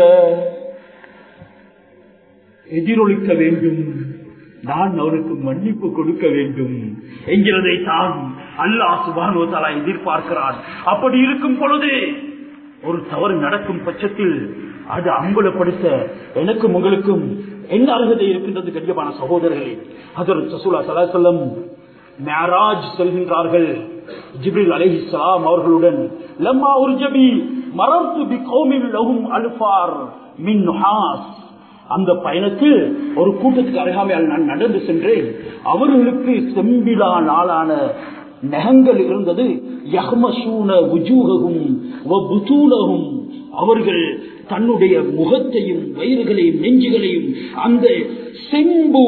எதிரொலிக்க வேண்டும் நான் அவனுக்கு மன்னிப்பு கொடுக்க வேண்டும் என்கிறதை தான் அல்லாஹ் சுபானுவத்தாலா எதிர்பார்க்கிறான் அப்படி இருக்கும் பொழுது ஒரு தவறு நடக்கும் பட்சத்தில் அது அம்பலப்படுத்த எனக்கும் உங்களுக்கும் என்ன அருகதை இருக்கின்றது கண்டிப்பான சகோதரர்களே அதர் சசூலா சலாசல்லம் மேராஜ் செல்கின்றார்கள் ஜிப்ரில் அலைஹிஸ்ஸலாம் அவர்களுடன் லம்மா உர்ஜபி மரத்து பி கௌமின் லஹும் அல்ஃபார் மின் நுஹாஸ் அந்த பயணத்தில் ஒரு கூட்டத்துக்கு அருகாமையால் நான் நடந்து சென்றேன் அவர்களுக்கு செம்பிலா நாளான நகங்கள் இருந்தது யஹ்மசூன உஜூககும் வபுதூலகும் அவர்கள் தன்னுடைய முகத்தையும் வயிறுகளையும் நெஞ்சுகளையும் அந்த செம்பு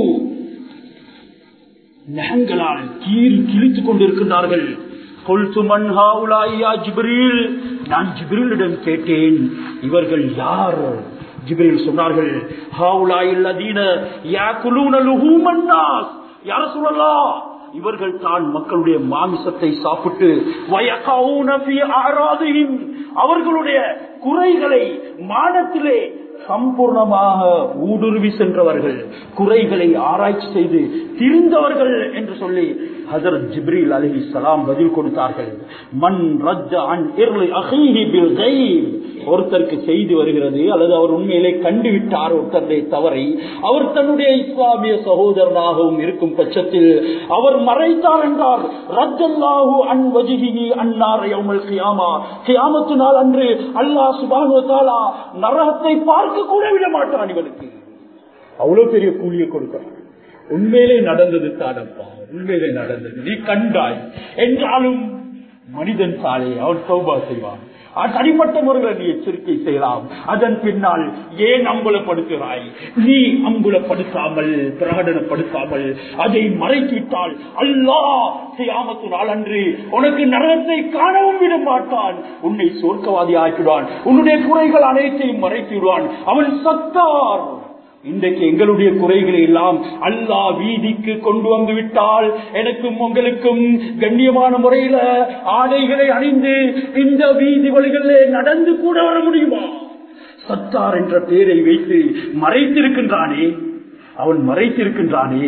நகங்களால் கீறி கிழித்துக் கொண்டிருக்கின்றார்கள் قلت من هؤلاء يا جبريل நான் ஜிப்ரீலிடம் கேட்டேன் இவர்கள் யார் ஜிப்ரீல் சொன்னார்கள் ஹாவுலாயில் அதீன யாக்குலூன லுஹூமன் நாஸ் யார சொல்லலாம் இவர்கள் தான் மக்களுடைய மாமிசத்தை சாப்பிட்டு வயகவுன ஃபீ அராதிஹிம் அவர்களுடைய குறைகளை மானத்திலே சம்பூர்ணமாக ஊடுருவி சென்றவர்கள் குறைகளை ஆராய்ச்சி செய்து திருந்தவர்கள் என்று சொல்லி ஹசரத் ஜிப்ரீல் அலி சலாம் பதில் கொடுத்தார்கள் மண் ரஜ்ஜ அன் இர்லி அஹீஹி பில் கைப் ஒருத்தருக்கு செய்தி வருகிறது அல்லது அவர் உண்மையிலே கண்டுவிட்டார் ஒருத்தருடைய தவறை அவர் தன்னுடைய இஸ்லாமிய சகோதரனாகவும் இருக்கும் பட்சத்தில் அவர் மறைத்தார் என்றார் ரஜல்லாஹு அன் வஜிஹி அன்னார் யௌமல் கியாமா கியாமத்து நாள் அன்று அல்லாஹ் சுபானு தாலா நரகத்தை பார்க்க கூட விட மாட்டான் இவனுக்கு அவ்வளவு பெரிய கூலியை கொடுக்கிறான் உண்மையிலே நடந்தது தானப்பா உண்மையிலே நடந்தது நீ கண்டாய் என்றாலும் மனிதன் சாலை அவன் சௌபா செய்வான் தனிப்பட்ட முறையில் நீ எச்சரிக்கை செய்யலாம் அதன் பின்னால் ஏன் அம்பலப்படுத்துகிறாய் நீ அம்பலப்படுத்தாமல் பிரகடனப்படுத்தாமல் அதை மறைத்துவிட்டால் அல்லாஹ் செய்யாமத்து நாள் அன்று உனக்கு நரகத்தை காணவும் விட மாட்டான் உன்னை சொர்க்கவாதி ஆக்கிடுவான் உன்னுடைய குறைகள் அனைத்தையும் மறைத்து விடுவான் அவன் சத்தார் இன்றைக்கு எங்களுடைய குறைகளை எல்லாம் அல்லாஹ் வீதிக்கு கொண்டு வந்து விட்டால் எனக்கும் உங்களுக்கும் கண்ணியமான முறையில ஆடைகளை அணிந்து இந்த வீதி வழிகளிலே நடந்து கூட வர முடியுமா சத்தார் என்ற பெயரை வைத்து மறைத்திருக்கின்றானே அவன் மறைத்திருக்கின்றானே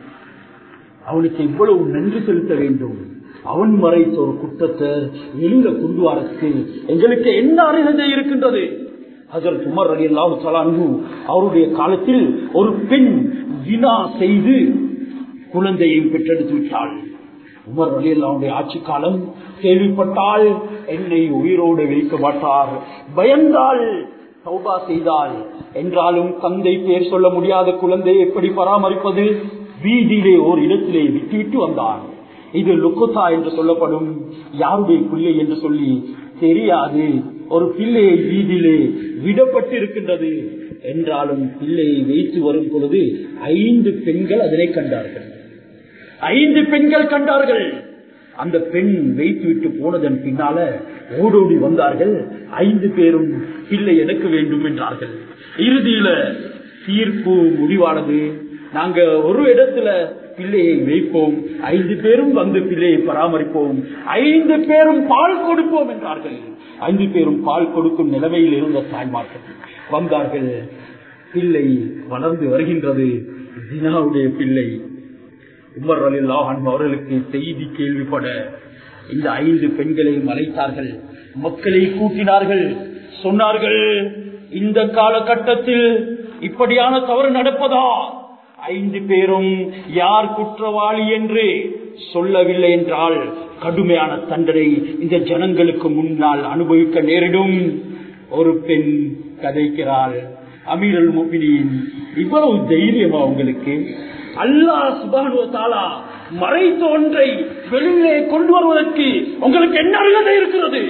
அவனுக்கு எவ்வளவு நன்றி செலுத்த வேண்டும் அவன் மறைத்த ஒரு குற்றத்தை வெளியில கொண்டு வரக்கு எங்களுக்கு என்ன அருகதை இருக்கின்றது ஹசரத் உமர் அலி அல்லாஹு சலான்ஹு அவருடைய காலத்தில் ஒரு பெண் வினா செய்து குழந்தையை பெற்றெடுத்து விட்டாள் உமர் அலி அல்லாவுடைய ஆட்சி காலம் கேள்விப்பட்டால் என்னை உயிரோடு வைக்க மாட்டார் பயந்தால் சௌபா செய்தால் என்றாலும் தந்தை பேர் சொல்ல முடியாத குழந்தை எப்படி பராமரிப்பது வீதியிலே ஓர் இடத்திலே விட்டுவிட்டு வந்தார் இது லுக்குத்தா என்று சொல்லப்படும் யாருடைய பிள்ளை என்று சொல்லி தெரியாது ஒரு பிள்ளையை வீதியிலே விடப்பட்டிருக்கின்றது என்றாலும் பிள்ளையை வைத்து வரும் பொழுது ஐந்து பெண்கள் அதனை கண்டார்கள் ஐந்து பெண்கள் கண்டார்கள் அந்த பெண் வைத்து விட்டு போனதன் பின்னால ஓடோடி வந்தார்கள் ஐந்து பேரும் பிள்ளை எனக்கு வேண்டும் என்றார்கள் இறுதியில தீர்ப்பு முடிவானது நாங்க ஒரு இடத்துல பிள்ளையை வைப்போம் ஐந்து பேரும் வந்து பிள்ளையை பராமரிப்போம் ஐந்து பேரும் பால் கொடுப்போம் என்றார்கள் ஐந்து பேரும் பால் கொடுக்கும் நிலைமையில் இருந்த தாய்மார்கள் வந்தார்கள் பிள்ளை வளர்ந்து வருகின்றது தினாவுடைய பிள்ளை உமர் அலில்லாஹன் அவர்களுக்கு செய்தி கேள்விப்பட இந்த ஐந்து பெண்களையும் அழைத்தார்கள் மக்களை கூட்டினார்கள் சொன்னார்கள் இந்த காலகட்டத்தில் இப்படியான தவறு நடப்பதா ஐந்து பேரும் யார் குற்றவாளி என்று சொல்லவில்லை என்றால் கடுமையான தண்டனை இந்த ஜனங்களுக்கு முன்னால் அனுபவிக்க நேரிடும் ஒரு பெண் கதைக்கிறாள் அமீரல் முபினின் இவ்வளவு தைரியமா உங்களுக்கு அல்லாஹ் சுபானுவத்தாலா மறைத்த ஒன்றை வெளியிலே கொண்டு வருவதற்கு உங்களுக்கு என்ன அருகதை இருக்கிறது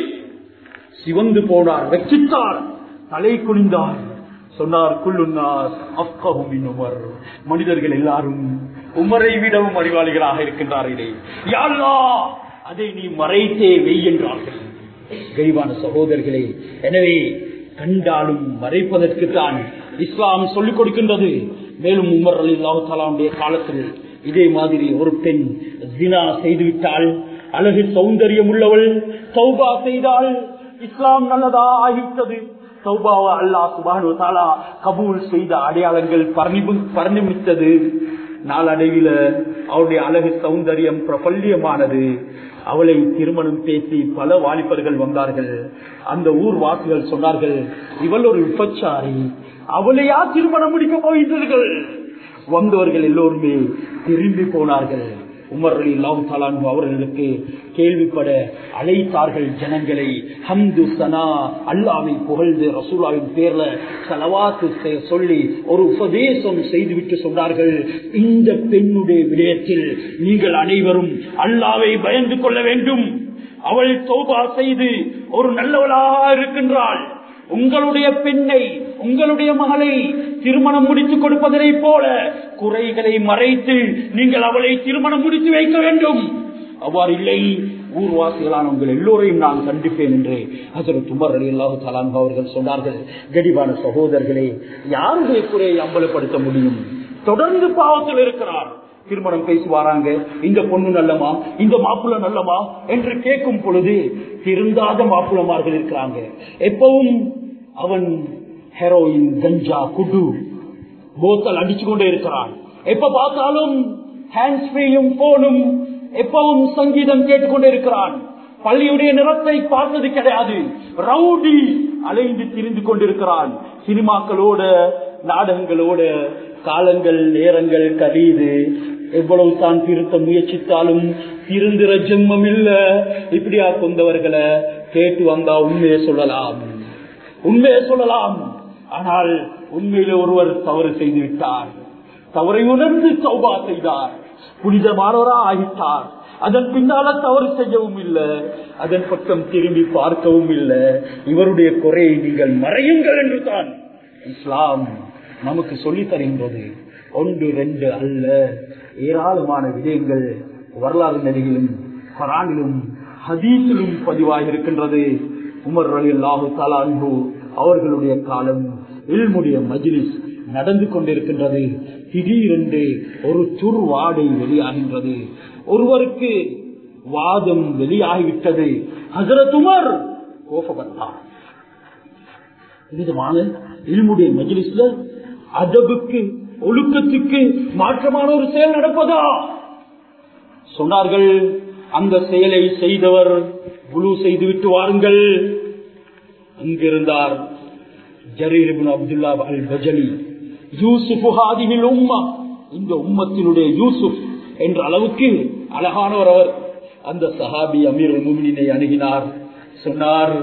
சிவந்து போனார் வெற்றித்தார் தலை குனிந்தார் சொன்னார் குள்ளுன்னார் அஃகவும் உமர் மனிதர்கள் எல்லாரும் உமரை விடவும் அறிவாளிகளாக இருக்கின்றார்களே யாழ்லா அதை நீ மறைத்தே வெய் என்றார்கள் கரிவான சகோதரர்களே எனவே கண்டாலும் மறைப்பதற்கு தான் இஸ்லாம் சொல்லிக் கொடுக்கின்றது மேலும் உமர் அலி அல்லாஹாலுடைய காலத்தில் இதே மாதிரி ஒரு பெண் ஜினா செய்துவிட்டால் அழகு சௌந்தரியம் உள்ளவள் சௌபா செய்தால் இஸ்லாம் நல்லதா ஆகிவிட்டது சௌபாவா அல்லா சுபானு தாலா கபூல் செய்த அடையாளங்கள் பரிணமித்தது நாளடைவில அவருடைய அழகு சௌந்தரியம் பிரபல்யமானது அவளை திருமணம் பேசி பல வாலிபர்கள் வந்தார்கள் அந்த ஊர் வாக்குகள் சொன்னார்கள் இவள் ஒரு விபச்சாரி அவளையா திருமணம் முடிக்க போகின்றீர்கள் வந்தவர்கள் எல்லோருமே திரும்பி போனார்கள் உமர் அலி லாஹாலான் அவர்களுக்கு கேள்விப்பட அழைத்தார்கள் ஜனங்களை ஹம்து சனா அல்லாவை புகழ்ந்து ரசூலாவின் பேர்ல செலவாத்து சொல்லி ஒரு உபதேசம் செய்துவிட்டு சொன்னார்கள் இந்த பெண்ணுடைய விடயத்தில் நீங்கள் அனைவரும் அல்லாவை பயந்து கொள்ள வேண்டும் அவள் தோபா செய்து ஒரு நல்லவளாக இருக்கின்றாள் உங்களுடைய பெண்ணை உங்களுடைய மகளை திருமணம் முடித்து கொடுப்பதை போல குறைகளை மறைத்து நீங்கள் அவளை திருமணம் முடித்து வைக்க வேண்டும் அவ்வாறு இல்லை ஊர்வாசிகளான உங்கள் எல்லோரையும் நான் கண்டிப்பேன் என்று ஹசரத் உமர் அலி அல்லாஹு தலான் அவர்கள் சொன்னார்கள் கடிவான சகோதரர்களே யாருடைய குறையை அம்பலப்படுத்த முடியும் தொடர்ந்து பாவத்தில் இருக்கிறார் திருமணம் பேசி வராங்க இந்த பொண்ணு நல்லமா இந்த மாப்பிள்ள நல்லமா என்று கேட்கும் பொழுது திருந்தாத மாப்பிளமார்கள் இருக்கிறாங்க எப்பவும் அவன் ஹெரோயின் கஞ்சா குடு போத்தல் அடிச்சு கொண்டே இருக்கிறான் எப்ப பார்த்தாலும் ஹேண்ட் ஸ்ப்ரேயும் போனும் எப்பவும் சங்கீதம் கேட்டுக்கொண்டே இருக்கிறான் பள்ளியுடைய நிறத்தை பார்த்தது கிடையாது ரவுடி அலைந்து திரிந்து கொண்டிருக்கிறான் சினிமாக்களோட நாடகங்களோட காலங்கள் நேரங்கள் கழியுது எவ்வளவு தான் திருத்த முயற்சித்தாலும் திருந்துற ஜென்மம் இல்ல இப்படியா கொண்டவர்களை கேட்டு வந்தா உண்மையை சொல்லலாம் உண்மையை சொல்லலாம் ஆனால் உண்மையில ஒருவர் தவறு செய்து விட்டார் தவறை உணர்ந்து சௌபா செய்தார் புனிதமானவரா ஆகிட்டார் அதன் பின்னால தவறு செய்யவும் இல்லை அதன் பக்கம் திரும்பி பார்க்கவும் இல்லை இவருடைய குறையை நீங்கள் மறையுங்கள் என்று தான் இஸ்லாம் நமக்கு சொல்லி தருகின்றது ஒன்று ரெண்டு அல்ல ஏராளமான விடயங்கள் வரலாறு நடிகிலும் குரானிலும் ஹதீஸிலும் பதிவாக இருக்கின்றது உமர் அலி அல்லாஹு தாலான்பு அவர்களுடைய காலம் இல்முடைய மஜ்லிஸ் நடந்து கொண்டிருக்கின்றது திடீரென்று ஒரு துர்வாடை வெளியாகின்றது ஒருவருக்கு வாதம் வெளியாகிவிட்டது ஹசரத் உமர் கோபப்பட்டார் விதமான இல்முடைய மஜ்லிஸ்ல அதபுக்கு ஒழுக்கத்துக்கு மாற்றமான ஒரு செயல் நடப்பதா சொன்னார்கள் அந்த செயலை செய்தவர் குழு செய்து விட்டு வாருங்கள் அங்கிருந்தார் ஜரீர் அப்துல்லா அல் பஜலி யூசுப் ஹாதிமில் உம்மா இந்த உம்மத்தினுடைய யூசுப் என்ற அளவுக்கு அழகானவர் அவர் அந்த சஹாபி அமீர் முமினை அணுகினார் சொன்னார்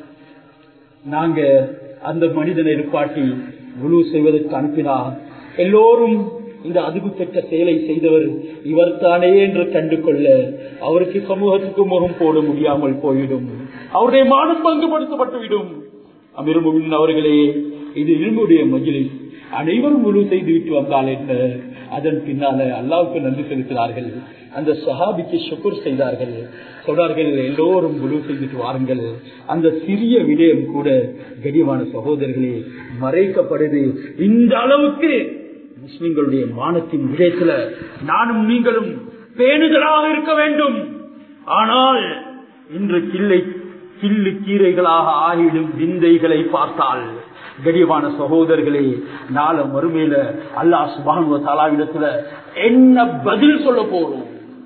நாங்க அந்த மனிதனை நிப்பாட்டி குழு செய்வதற்கு அனுப்பினார் எல்லோரும் இந்த அதுக்கு பெற்ற செயலை செய்தவர் இவர் தானே என்று கண்டு கொள்ள அவருக்கு சமூகத்துக்கு முகம் போட முடியாமல் போய்விடும் அவருடைய மானம் பங்குபடுத்தப்பட்டுவிடும் அமிர்முவின் அவர்களே இது இருமுடைய மஜிலிஸ் அனைவரும் முழு செய்து விட்டு வந்தால் என்ன அதன் பின்னால அல்லாவுக்கு நன்றி செலுத்தினார்கள் அந்த சஹாபிக்கு சுக்குர் செய்தார்கள் சொன்னார்கள் எல்லோரும் குழு செய்துட்டு வாருங்கள் அந்த சிறிய விடயம் கூட கடிவான சகோதரர்களே மறைக்கப்படுது இந்த அளவுக்கு முஸ்லிம்களுடைய மானத்தின் விடயத்துல நானும் நீங்களும் பேணுதலாக இருக்க வேண்டும் ஆனால் இன்று கிள்ளை கிள்ளு கீரைகளாக ஆகிடும் விந்தைகளை பார்த்தால் கடிவான சகோதரர்களே நாள மறுமையில அல்லா சுபானுவ தலாவிடத்துல என்ன பதில் சொல்ல போறோம்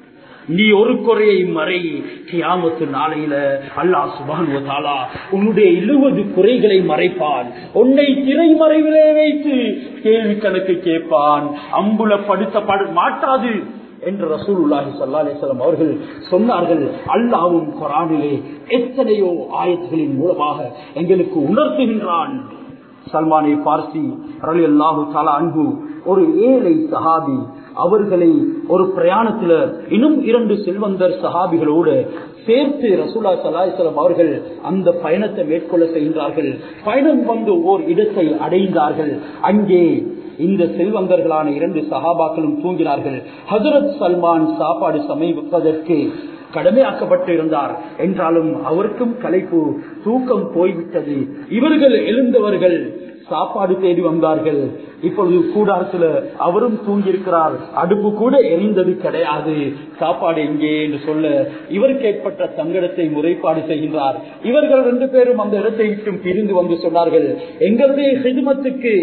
நீ ஒரு குறையை மறை கியாமத்து நாளையில அல்லா சுபானுவ தாலா உன்னுடைய எழுபது குறைகளை மறைப்பான் உன்னை திரைமறைவிலே வைத்து கேள்வி கணக்கு கேட்பான் அம்புலப்படுத்த மாட்டாது என்று ரசூலுல்லாஹி சல்லா அலிஸ்லாம் அவர்கள் சொன்னார்கள் அல்லாவும் குரானிலே எத்தனையோ ஆயத்துகளின் மூலமாக எங்களுக்கு உணர்த்துகின்றான் சல்மானை பார்சி ரலி அல்லாஹு தாலா அன்பு ஒரு ஏழை சஹாபி அவர்களை ஒரு பிரயாணத்துல இன்னும் இரண்டு செல்வந்தர் சஹாபிகளோடு சேர்த்து ரசூலா சலாஹலம் அவர்கள் அந்த பயணத்தை மேற்கொள்ள செய்கின்றார்கள் பயணம் வந்து ஓர் இடத்தை அடைந்தார்கள் அங்கே இந்த செல்வந்தர்களான இரண்டு சகாபாக்களும் தூங்கினார்கள் ஹசரத் சல்மான் சாப்பாடு சமைப்பதற்கு கடமையாக்கப்பட்டு இருந்தார் என்றாலும் அவருக்கும் கலைப்பு தூக்கம் போய்விட்டது இவர்கள் எழுந்தவர்கள் சாப்பாடு தேடி வந்தார்கள் இப்பொழுது கூடாரத்துல அவரும் தூங்கியிருக்கிறார் அடுப்பு கூட எரிந்தது கிடையாது சாப்பாடு எங்கே என்று சொல்ல இவருக்கு ஏற்பட்ட சங்கடத்தை முறைப்பாடு செய்கின்றார் இவர்கள் ரெண்டு பேரும் அந்த இடத்தை விட்டும் பிரிந்து வந்து சொன்னார்கள் எங்களுடைய செதுமத்துக்கு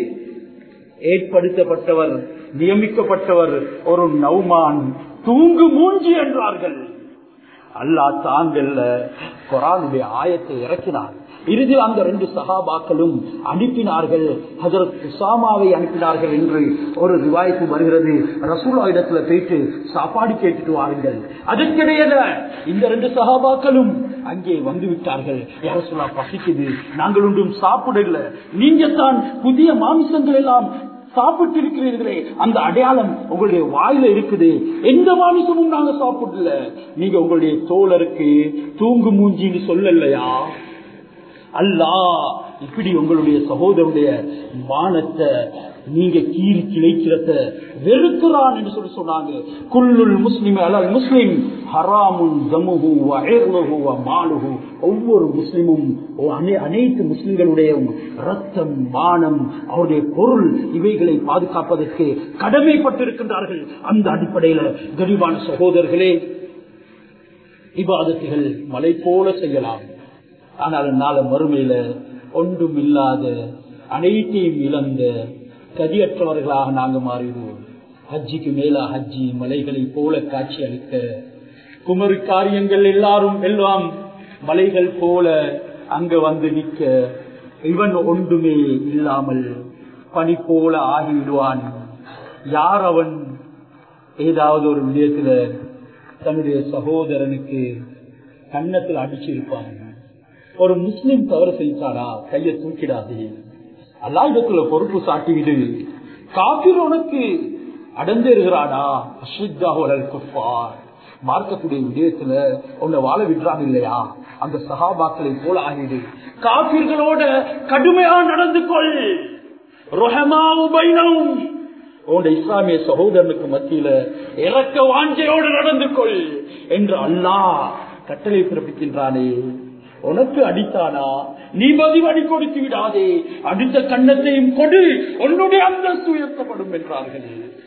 ஏற்படுத்தப்பட்டவர் நியமிக்கப்பட்டவர் ஒரு நௌமான் தூங்கு மூஞ்சி என்றார்கள் அல்லா தாங்கல்ல குரானுடைய ஆயத்தை இறக்கினார் இறுதியில் அந்த ரெண்டு சகாபாக்களும் அனுப்பினார்கள் ஹசரத் உசாமாவை அனுப்பினார்கள் என்று ஒரு ரிவாய்ப்பு வருகிறது ரசூலா இடத்துல போயிட்டு சாப்பாடு கேட்டுட்டு வாருங்கள் அதற்கிடையில இந்த ரெண்டு சகாபாக்களும் அங்கே வந்து விட்டார்கள் ரசூலா பசிக்குது நாங்கள் ஒன்றும் சாப்பிடல நீங்க தான் புதிய மாமிசங்கள் எல்லாம் சாப்பிட்டு இருக்கிறீர்களே அந்த அடையாளம் உங்களுடைய வாயில இருக்குது எந்த மாமிசமும் நாங்க சாப்பிடல நீங்க உங்களுடைய தோழருக்கு தூங்கு மூஞ்சின்னு சொல்லலையா அல்லா இப்படி உங்களுடைய சகோதரனுடைய மானத்தை நீங்க கீறி கிளைக்கிறத வெறுக்கிறான் என்று சொல்லி சொன்னாங்க குல்லுல் முஸ்லிம் அலல் முஸ்லிம் ஹராமுன் ஜமுஹு வயர்லுஹு மாலுஹு ஒவ்வொரு முஸ்லிமும் அனைத்து முஸ்லிம்களுடைய ரத்தம் மானம் அவருடைய பொருள் இவைகளை பாதுகாப்பதற்கு கடமைப்பட்டிருக்கின்றார்கள் அந்த அடிப்படையில கரிவான சகோதரர்களே இபாதத்துகள் மலை போல செய்யலாம் ஆனால் நாள மறுமையில ஒன்றும் இல்லாத அனைத்தையும் இழந்த கதியற்றவர்களாக நாங்க மாறிடுவோம் ஹஜ்ஜிக்கு மேல ஹஜ்ஜி மலைகளை போல காட்சி அளிக்க குமரி காரியங்கள் எல்லாரும் எல்லாம் மலைகள் போல அங்க வந்து நிற்க இவன் ஒன்றுமே இல்லாமல் பனி போல ஆகிவிடுவான் யார் அவன் ஏதாவது ஒரு விடயத்துல தன்னுடைய சகோதரனுக்கு கன்னத்தில் அடிச்சிருப்பான் ஒரு முஸ்லிம் தவறு செய்தாரா கையை தூக்கிடாதே அல்லா இடத்துல பொறுப்பு சாட்டிவிடு காப்பீர் உனக்கு அடந்திருக்கிறானா அஸ்வித்தாஹல் குஃபார் மார்க்கத்துடைய விடயத்துல உன்னை வாழ விடுறாங்க இல்லையா அந்த சகாபாக்களை போல ஆகிடு காப்பீர்களோட கடுமையா நடந்து கொள் ரொஹமா உபைனவும் உன் இஸ்லாமிய சகோதரனுக்கு மத்தியில இறக்க வாஞ்சையோடு நடந்து கொள் என்று அல்லாஹ் கட்டளை பிறப்பிக்கின்றானே உனக்கு அடித்தானா நீ பதிவடி கொடுத்து விடாதே அடித்த கண்ணத்தையும் கொடு உன்னுடைய அந்தஸ்து உயர்த்தப்படும் என்றார்கள்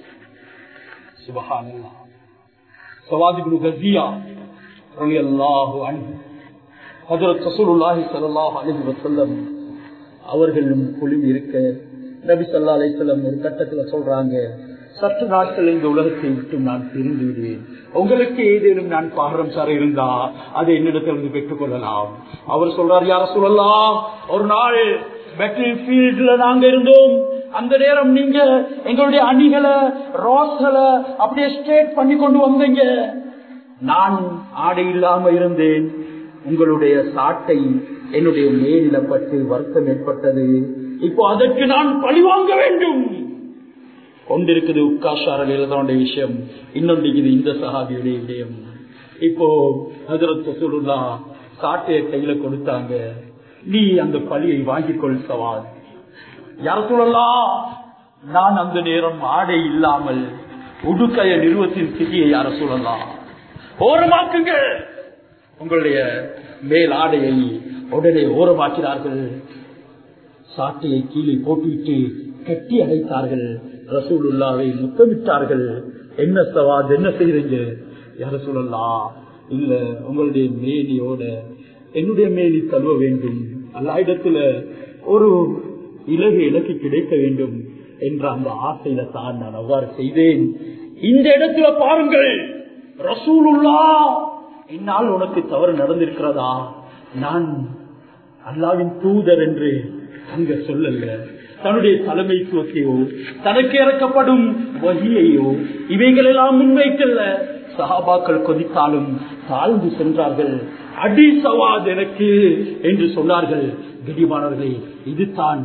சுபஹானல்லா சவாதிபுல் கசியா ரலியல்லாஹு அன்ஹு ஹஜரத் ரசூலுல்லாஹி ஸல்லல்லாஹு அலைஹி வஸல்லம் அவர்களும் குழுமி இருக்க நபி ஸல்லல்லாஹு அலைஹி வஸல்லம் ஒரு கட்டத்துல சொல்றாங்க சற்று நாட்கள் இந்த உலகத்தை விட்டு நான் பிரிந்து விடுவேன் உங்களுக்கு ஏதேனும் நான் பாரம் சார இருந்தா அதை என்னிடத்திலிருந்து பெற்றுக் கொள்ளலாம் அவர் சொல்றார் யார சொல்லலாம் ஒரு நாள் பேட்டில் ஃபீல்ட்ல நாங்க இருந்தோம் அந்த நேரம் நீங்க எங்களுடைய அணிகளை ரோஸ்களை அப்படியே ஸ்ட்ரேட் பண்ணி கொண்டு வந்தீங்க நான் ஆடை இல்லாம இருந்தேன் உங்களுடைய சாட்டை என்னுடைய மேலில பட்டு வருத்தம் ஏற்பட்டது இப்போ அதற்கு நான் பழிவாங்க வேண்டும் கொண்டிருக்குது உட்காஷாரல் எழுதனுடைய விஷயம் இன்னொன்று இது இந்த சஹாபியுடைய விடயம் இப்போ ஹசரத் ரசூலுல்லா சாட்டைய கையில கொடுத்தாங்க நீ அந்த பழியை வாங்கிக் கொள் சவால் யார சொல்லலாம் நான் அந்த நேரம் ஆடை இல்லாமல் உடுக்கைய நிறுவத்தின் சிதியை யார சொல்லலாம் ஓரமாக்குங்க உங்களுடைய மேல் ஆடையை உடனே ஓரமாக்கிறார்கள் சாட்டையை கீழே போட்டுவிட்டு கட்டி அடைத்தார்கள் ரசூலுல்லாவை முத்தமிட்டார்கள் என்ன சவாத் என்ன செய்றீங்க யார சொல்லலாம் இல்ல உங்களுடைய மேனியோட என்னுடைய மேனி தழுவ வேண்டும் அல்லா இடத்துல ஒரு இலகு இலக்கு கிடைக்க வேண்டும் என்ற அந்த ஆசையில தான் நான் அவ்வாறு செய்தேன் இந்த இடத்துல பாருங்கள் ரசூலுல்லா என்னால் உனக்கு தவறு நடந்திருக்கிறதா நான் அல்லாவின் தூதர் என்று அங்க சொல்லல தன்னுடைய தலைமைத்துவத்தையோ தனக்கு இறக்கப்படும் வகியையோ இவைகள் எல்லாம் முன்வைக்கல்ல சஹாபாக்கள் கொதித்தாலும் தாழ்ந்து சென்றார்கள் அடி சவாத் எனக்கு என்று சொன்னார்கள் கடிமானவர்களே இதுதான்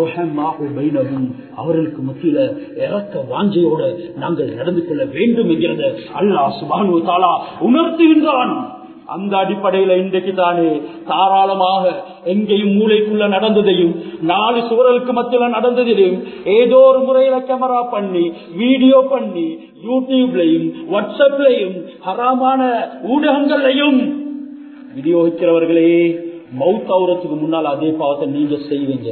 அவர்களுக்கு மத்தியில இறக்க வாஞ்சையோட நாங்கள் நடந்து கொள்ள வேண்டும் என்கிறத அல்லாஹ் சுபானு தாலா உணர்த்துகின்றான் அந்த அடிப்படையில இன்றைக்கு தானே தாராளமாக எங்கேயும் மூளைக்குள்ள நடந்ததையும் நாலு சுவர்களுக்கு மத்தியில நடந்ததையும் ஏதோ ஒரு முறையில கேமரா பண்ணி வீடியோ பண்ணி யூடியூப்லையும் வாட்ஸ்அப்லையும் ஹராமான ஊடகங்கள்லையும் விநியோகிக்கிறவர்களே மவுத் ஆகுறதுக்கு முன்னால் அதே பாவத்தை நீங்க செய்வீங்க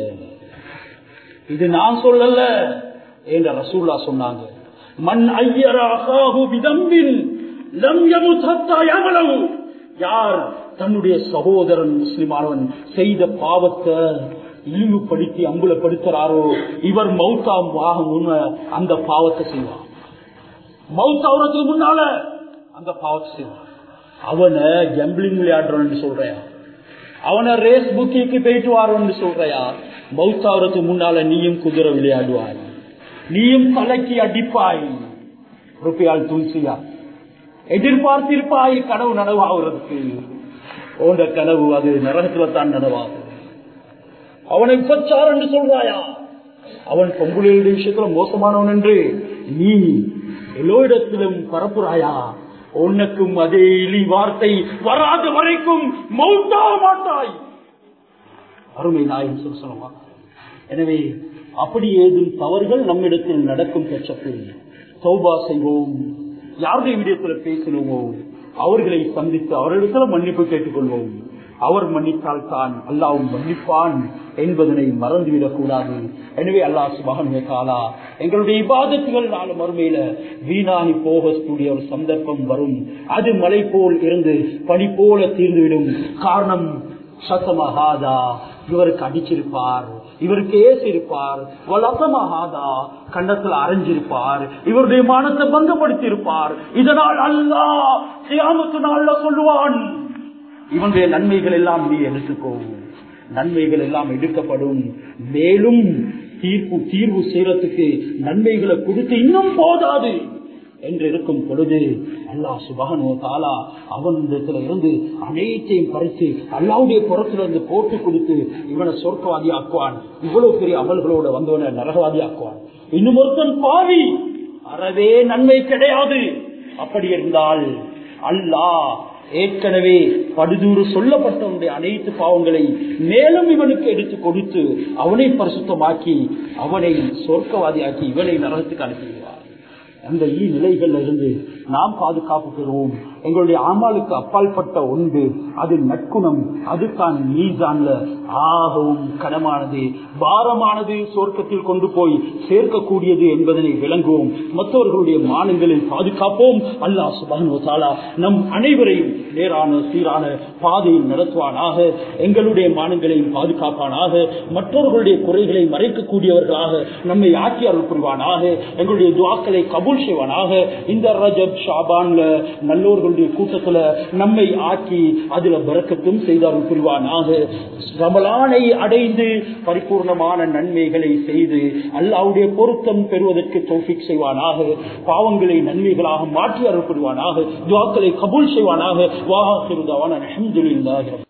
இது நான் சொல்லல என்ற ரசூல்லா சொன்னாங்க மண் ஐயராகாகு விதம்பில் லம் யமுத்தா யமலவு யார் தன்னுடைய சகோதரன் முஸ்லிமானவன் செய்த பாவத்தை இழிவுபடுத்தி அம்புலப்படுத்துறாரோ இவர் மௌத்தாம் ஆகும் முன்ன அந்த பாவத்தை செய்வார் மவுத்தாவுறதுக்கு முன்னால அந்த பாவத்தை செய்வார் அவனை கம்பிளிங் விளையாடுறோன்னு சொல்றையா அவனை ரேஸ் புக்கிக்கு போயிட்டு வாரோன்னு சொல்றையா மவுத்தாவுறதுக்கு முன்னால நீயும் குதிரை விளையாடுவாய் நீயும் தலைக்கு அடிப்பாய் ருப்பியால் துல்சியா எதிர்பார்த்திருப்பாய் கனவு நனவாகிறதுக்கு ஓண்ட கனவு அது நரகத்துல தான் நனவாகும் அவனை உபச்சார் என்று சொல்றாயா அவன் பொங்குடைய விஷயத்துல மோசமானவன் என்று நீ எல்லோ இடத்திலும் பரப்புறாயா உனக்கும் அதே இழி வார்த்தை வராத வரைக்கும் மௌத்தாக மாட்டாய் அருமை நாயின் சொல்ல சொல்லமா எனவே அப்படி ஏதும் தவறுகள் நம்மிடத்தில் நடக்கும் பட்சத்தில் சௌபா செய்வோம் யாருடைய விடயத்துல பேசினோமோ அவர்களை சந்தித்து அவரிடத்துல மன்னிப்பு கேட்டுக்கொள்வோம் அவர் மன்னித்தால் தான் அல்லாவும் மன்னிப்பான் என்பதனை மறந்துவிடக் கூடாது எனவே அல்லாஹ் சுபகன் காலா எங்களுடைய இபாதத்துகள் நாளும் மறுமையில வீணாகி போகக்கூடிய ஒரு சந்தர்ப்பம் வரும் அது மலை போல் இருந்து பனி போல தீர்ந்துவிடும் காரணம் சத்தமகாதா இவருக்கு அடிச்சிருப்பார் இவருக்கு ஏசிருப்பார் வலசமகாதா கண்டத்தில் அரைஞ்சிருப்பார் இவருடைய மானத்தை பங்கப்படுத்தி இருப்பார் இதனால் அல்லா சியாமத்து நாள்ல சொல்லுவான் இவனுடைய நன்மைகள் எல்லாம் நீ எடுத்துக்கோ நன்மைகள் எல்லாம் எடுக்கப்படும் மேலும் தீர்ப்பு தீர்வு செய்யறதுக்கு நன்மைகளை கொடுத்து இன்னும் போதாது என்று இருக்கும் பொழுது அல்லாஹ் சுபகனோ தாலா அவன் இடத்துல இருந்து அனைத்தையும் பறித்து அல்லாவுடைய புறத்துல போட்டு கொடுத்து இவனை சொர்க்கவாதி ஆக்குவான் இவ்வளவு பெரிய அமல்களோட வந்தவனை நரகவாதி ஆக்குவான் இன்னும் ஒருத்தன் பாவி அறவே நன்மை கிடையாது அப்படி இருந்தால் அல்லாஹ் ஏற்கனவே படுதூறு சொல்லப்பட்டவனுடைய அனைத்து பாவங்களை மேலும் இவனுக்கு எடுத்து கொடுத்து அவனை பரிசுத்தமாக்கி அவனை சொர்க்கவாதியாக்கி இவனை நரகத்துக்கு அனுப்பிடுவார் அந்த ஈ நிலைகள்ல இருந்து நாம் பாதுகாப்பு பெறுவோம் எங்களுடைய ஆமாளுக்கு அப்பால்பட்ட ஒன்று அது நற்குணம் அதுதான் மீசான்ல ஆகவும் கடமானது பாரமானது சொர்க்கத்தில் கொண்டு போய் சேர்க்கக்கூடியது என்பதனை விளங்குவோம் மற்றவர்களுடைய மானங்களில் பாதுகாப்போம் அல்லாஹ் சுபான் நம் அனைவரையும் நேரான சீரான பாதையில் நடத்துவானாக எங்களுடைய மானங்களையும் பாதுகாப்பானாக மற்றவர்களுடைய குறைகளை மறைக்கக்கூடியவர்களாக நம்மை ஆக்கி அருள் புரிவானாக எங்களுடைய துவாக்களை கபூல் செய்வானாக இந்த ரஜப் ஷாபான்ல நல்லோர்களுடைய கூட்டத்துல நம்மை ஆக்கி அதுல பறக்கத்தும் செய்தார்கள் புரிவானாக ரமலானை அடைந்து பரிபூர்ணமான நன்மைகளை செய்து அல்லாவுடைய பொருத்தம் பெறுவதற்கு தோஃபிக் செய்வானாக பாவங்களை நன்மைகளாக மாற்றி அருள் புரிவானாக துவாக்களை கபூல் செய்வானாக வாஹா சிறுதாவான அஹமதுல்லாஹி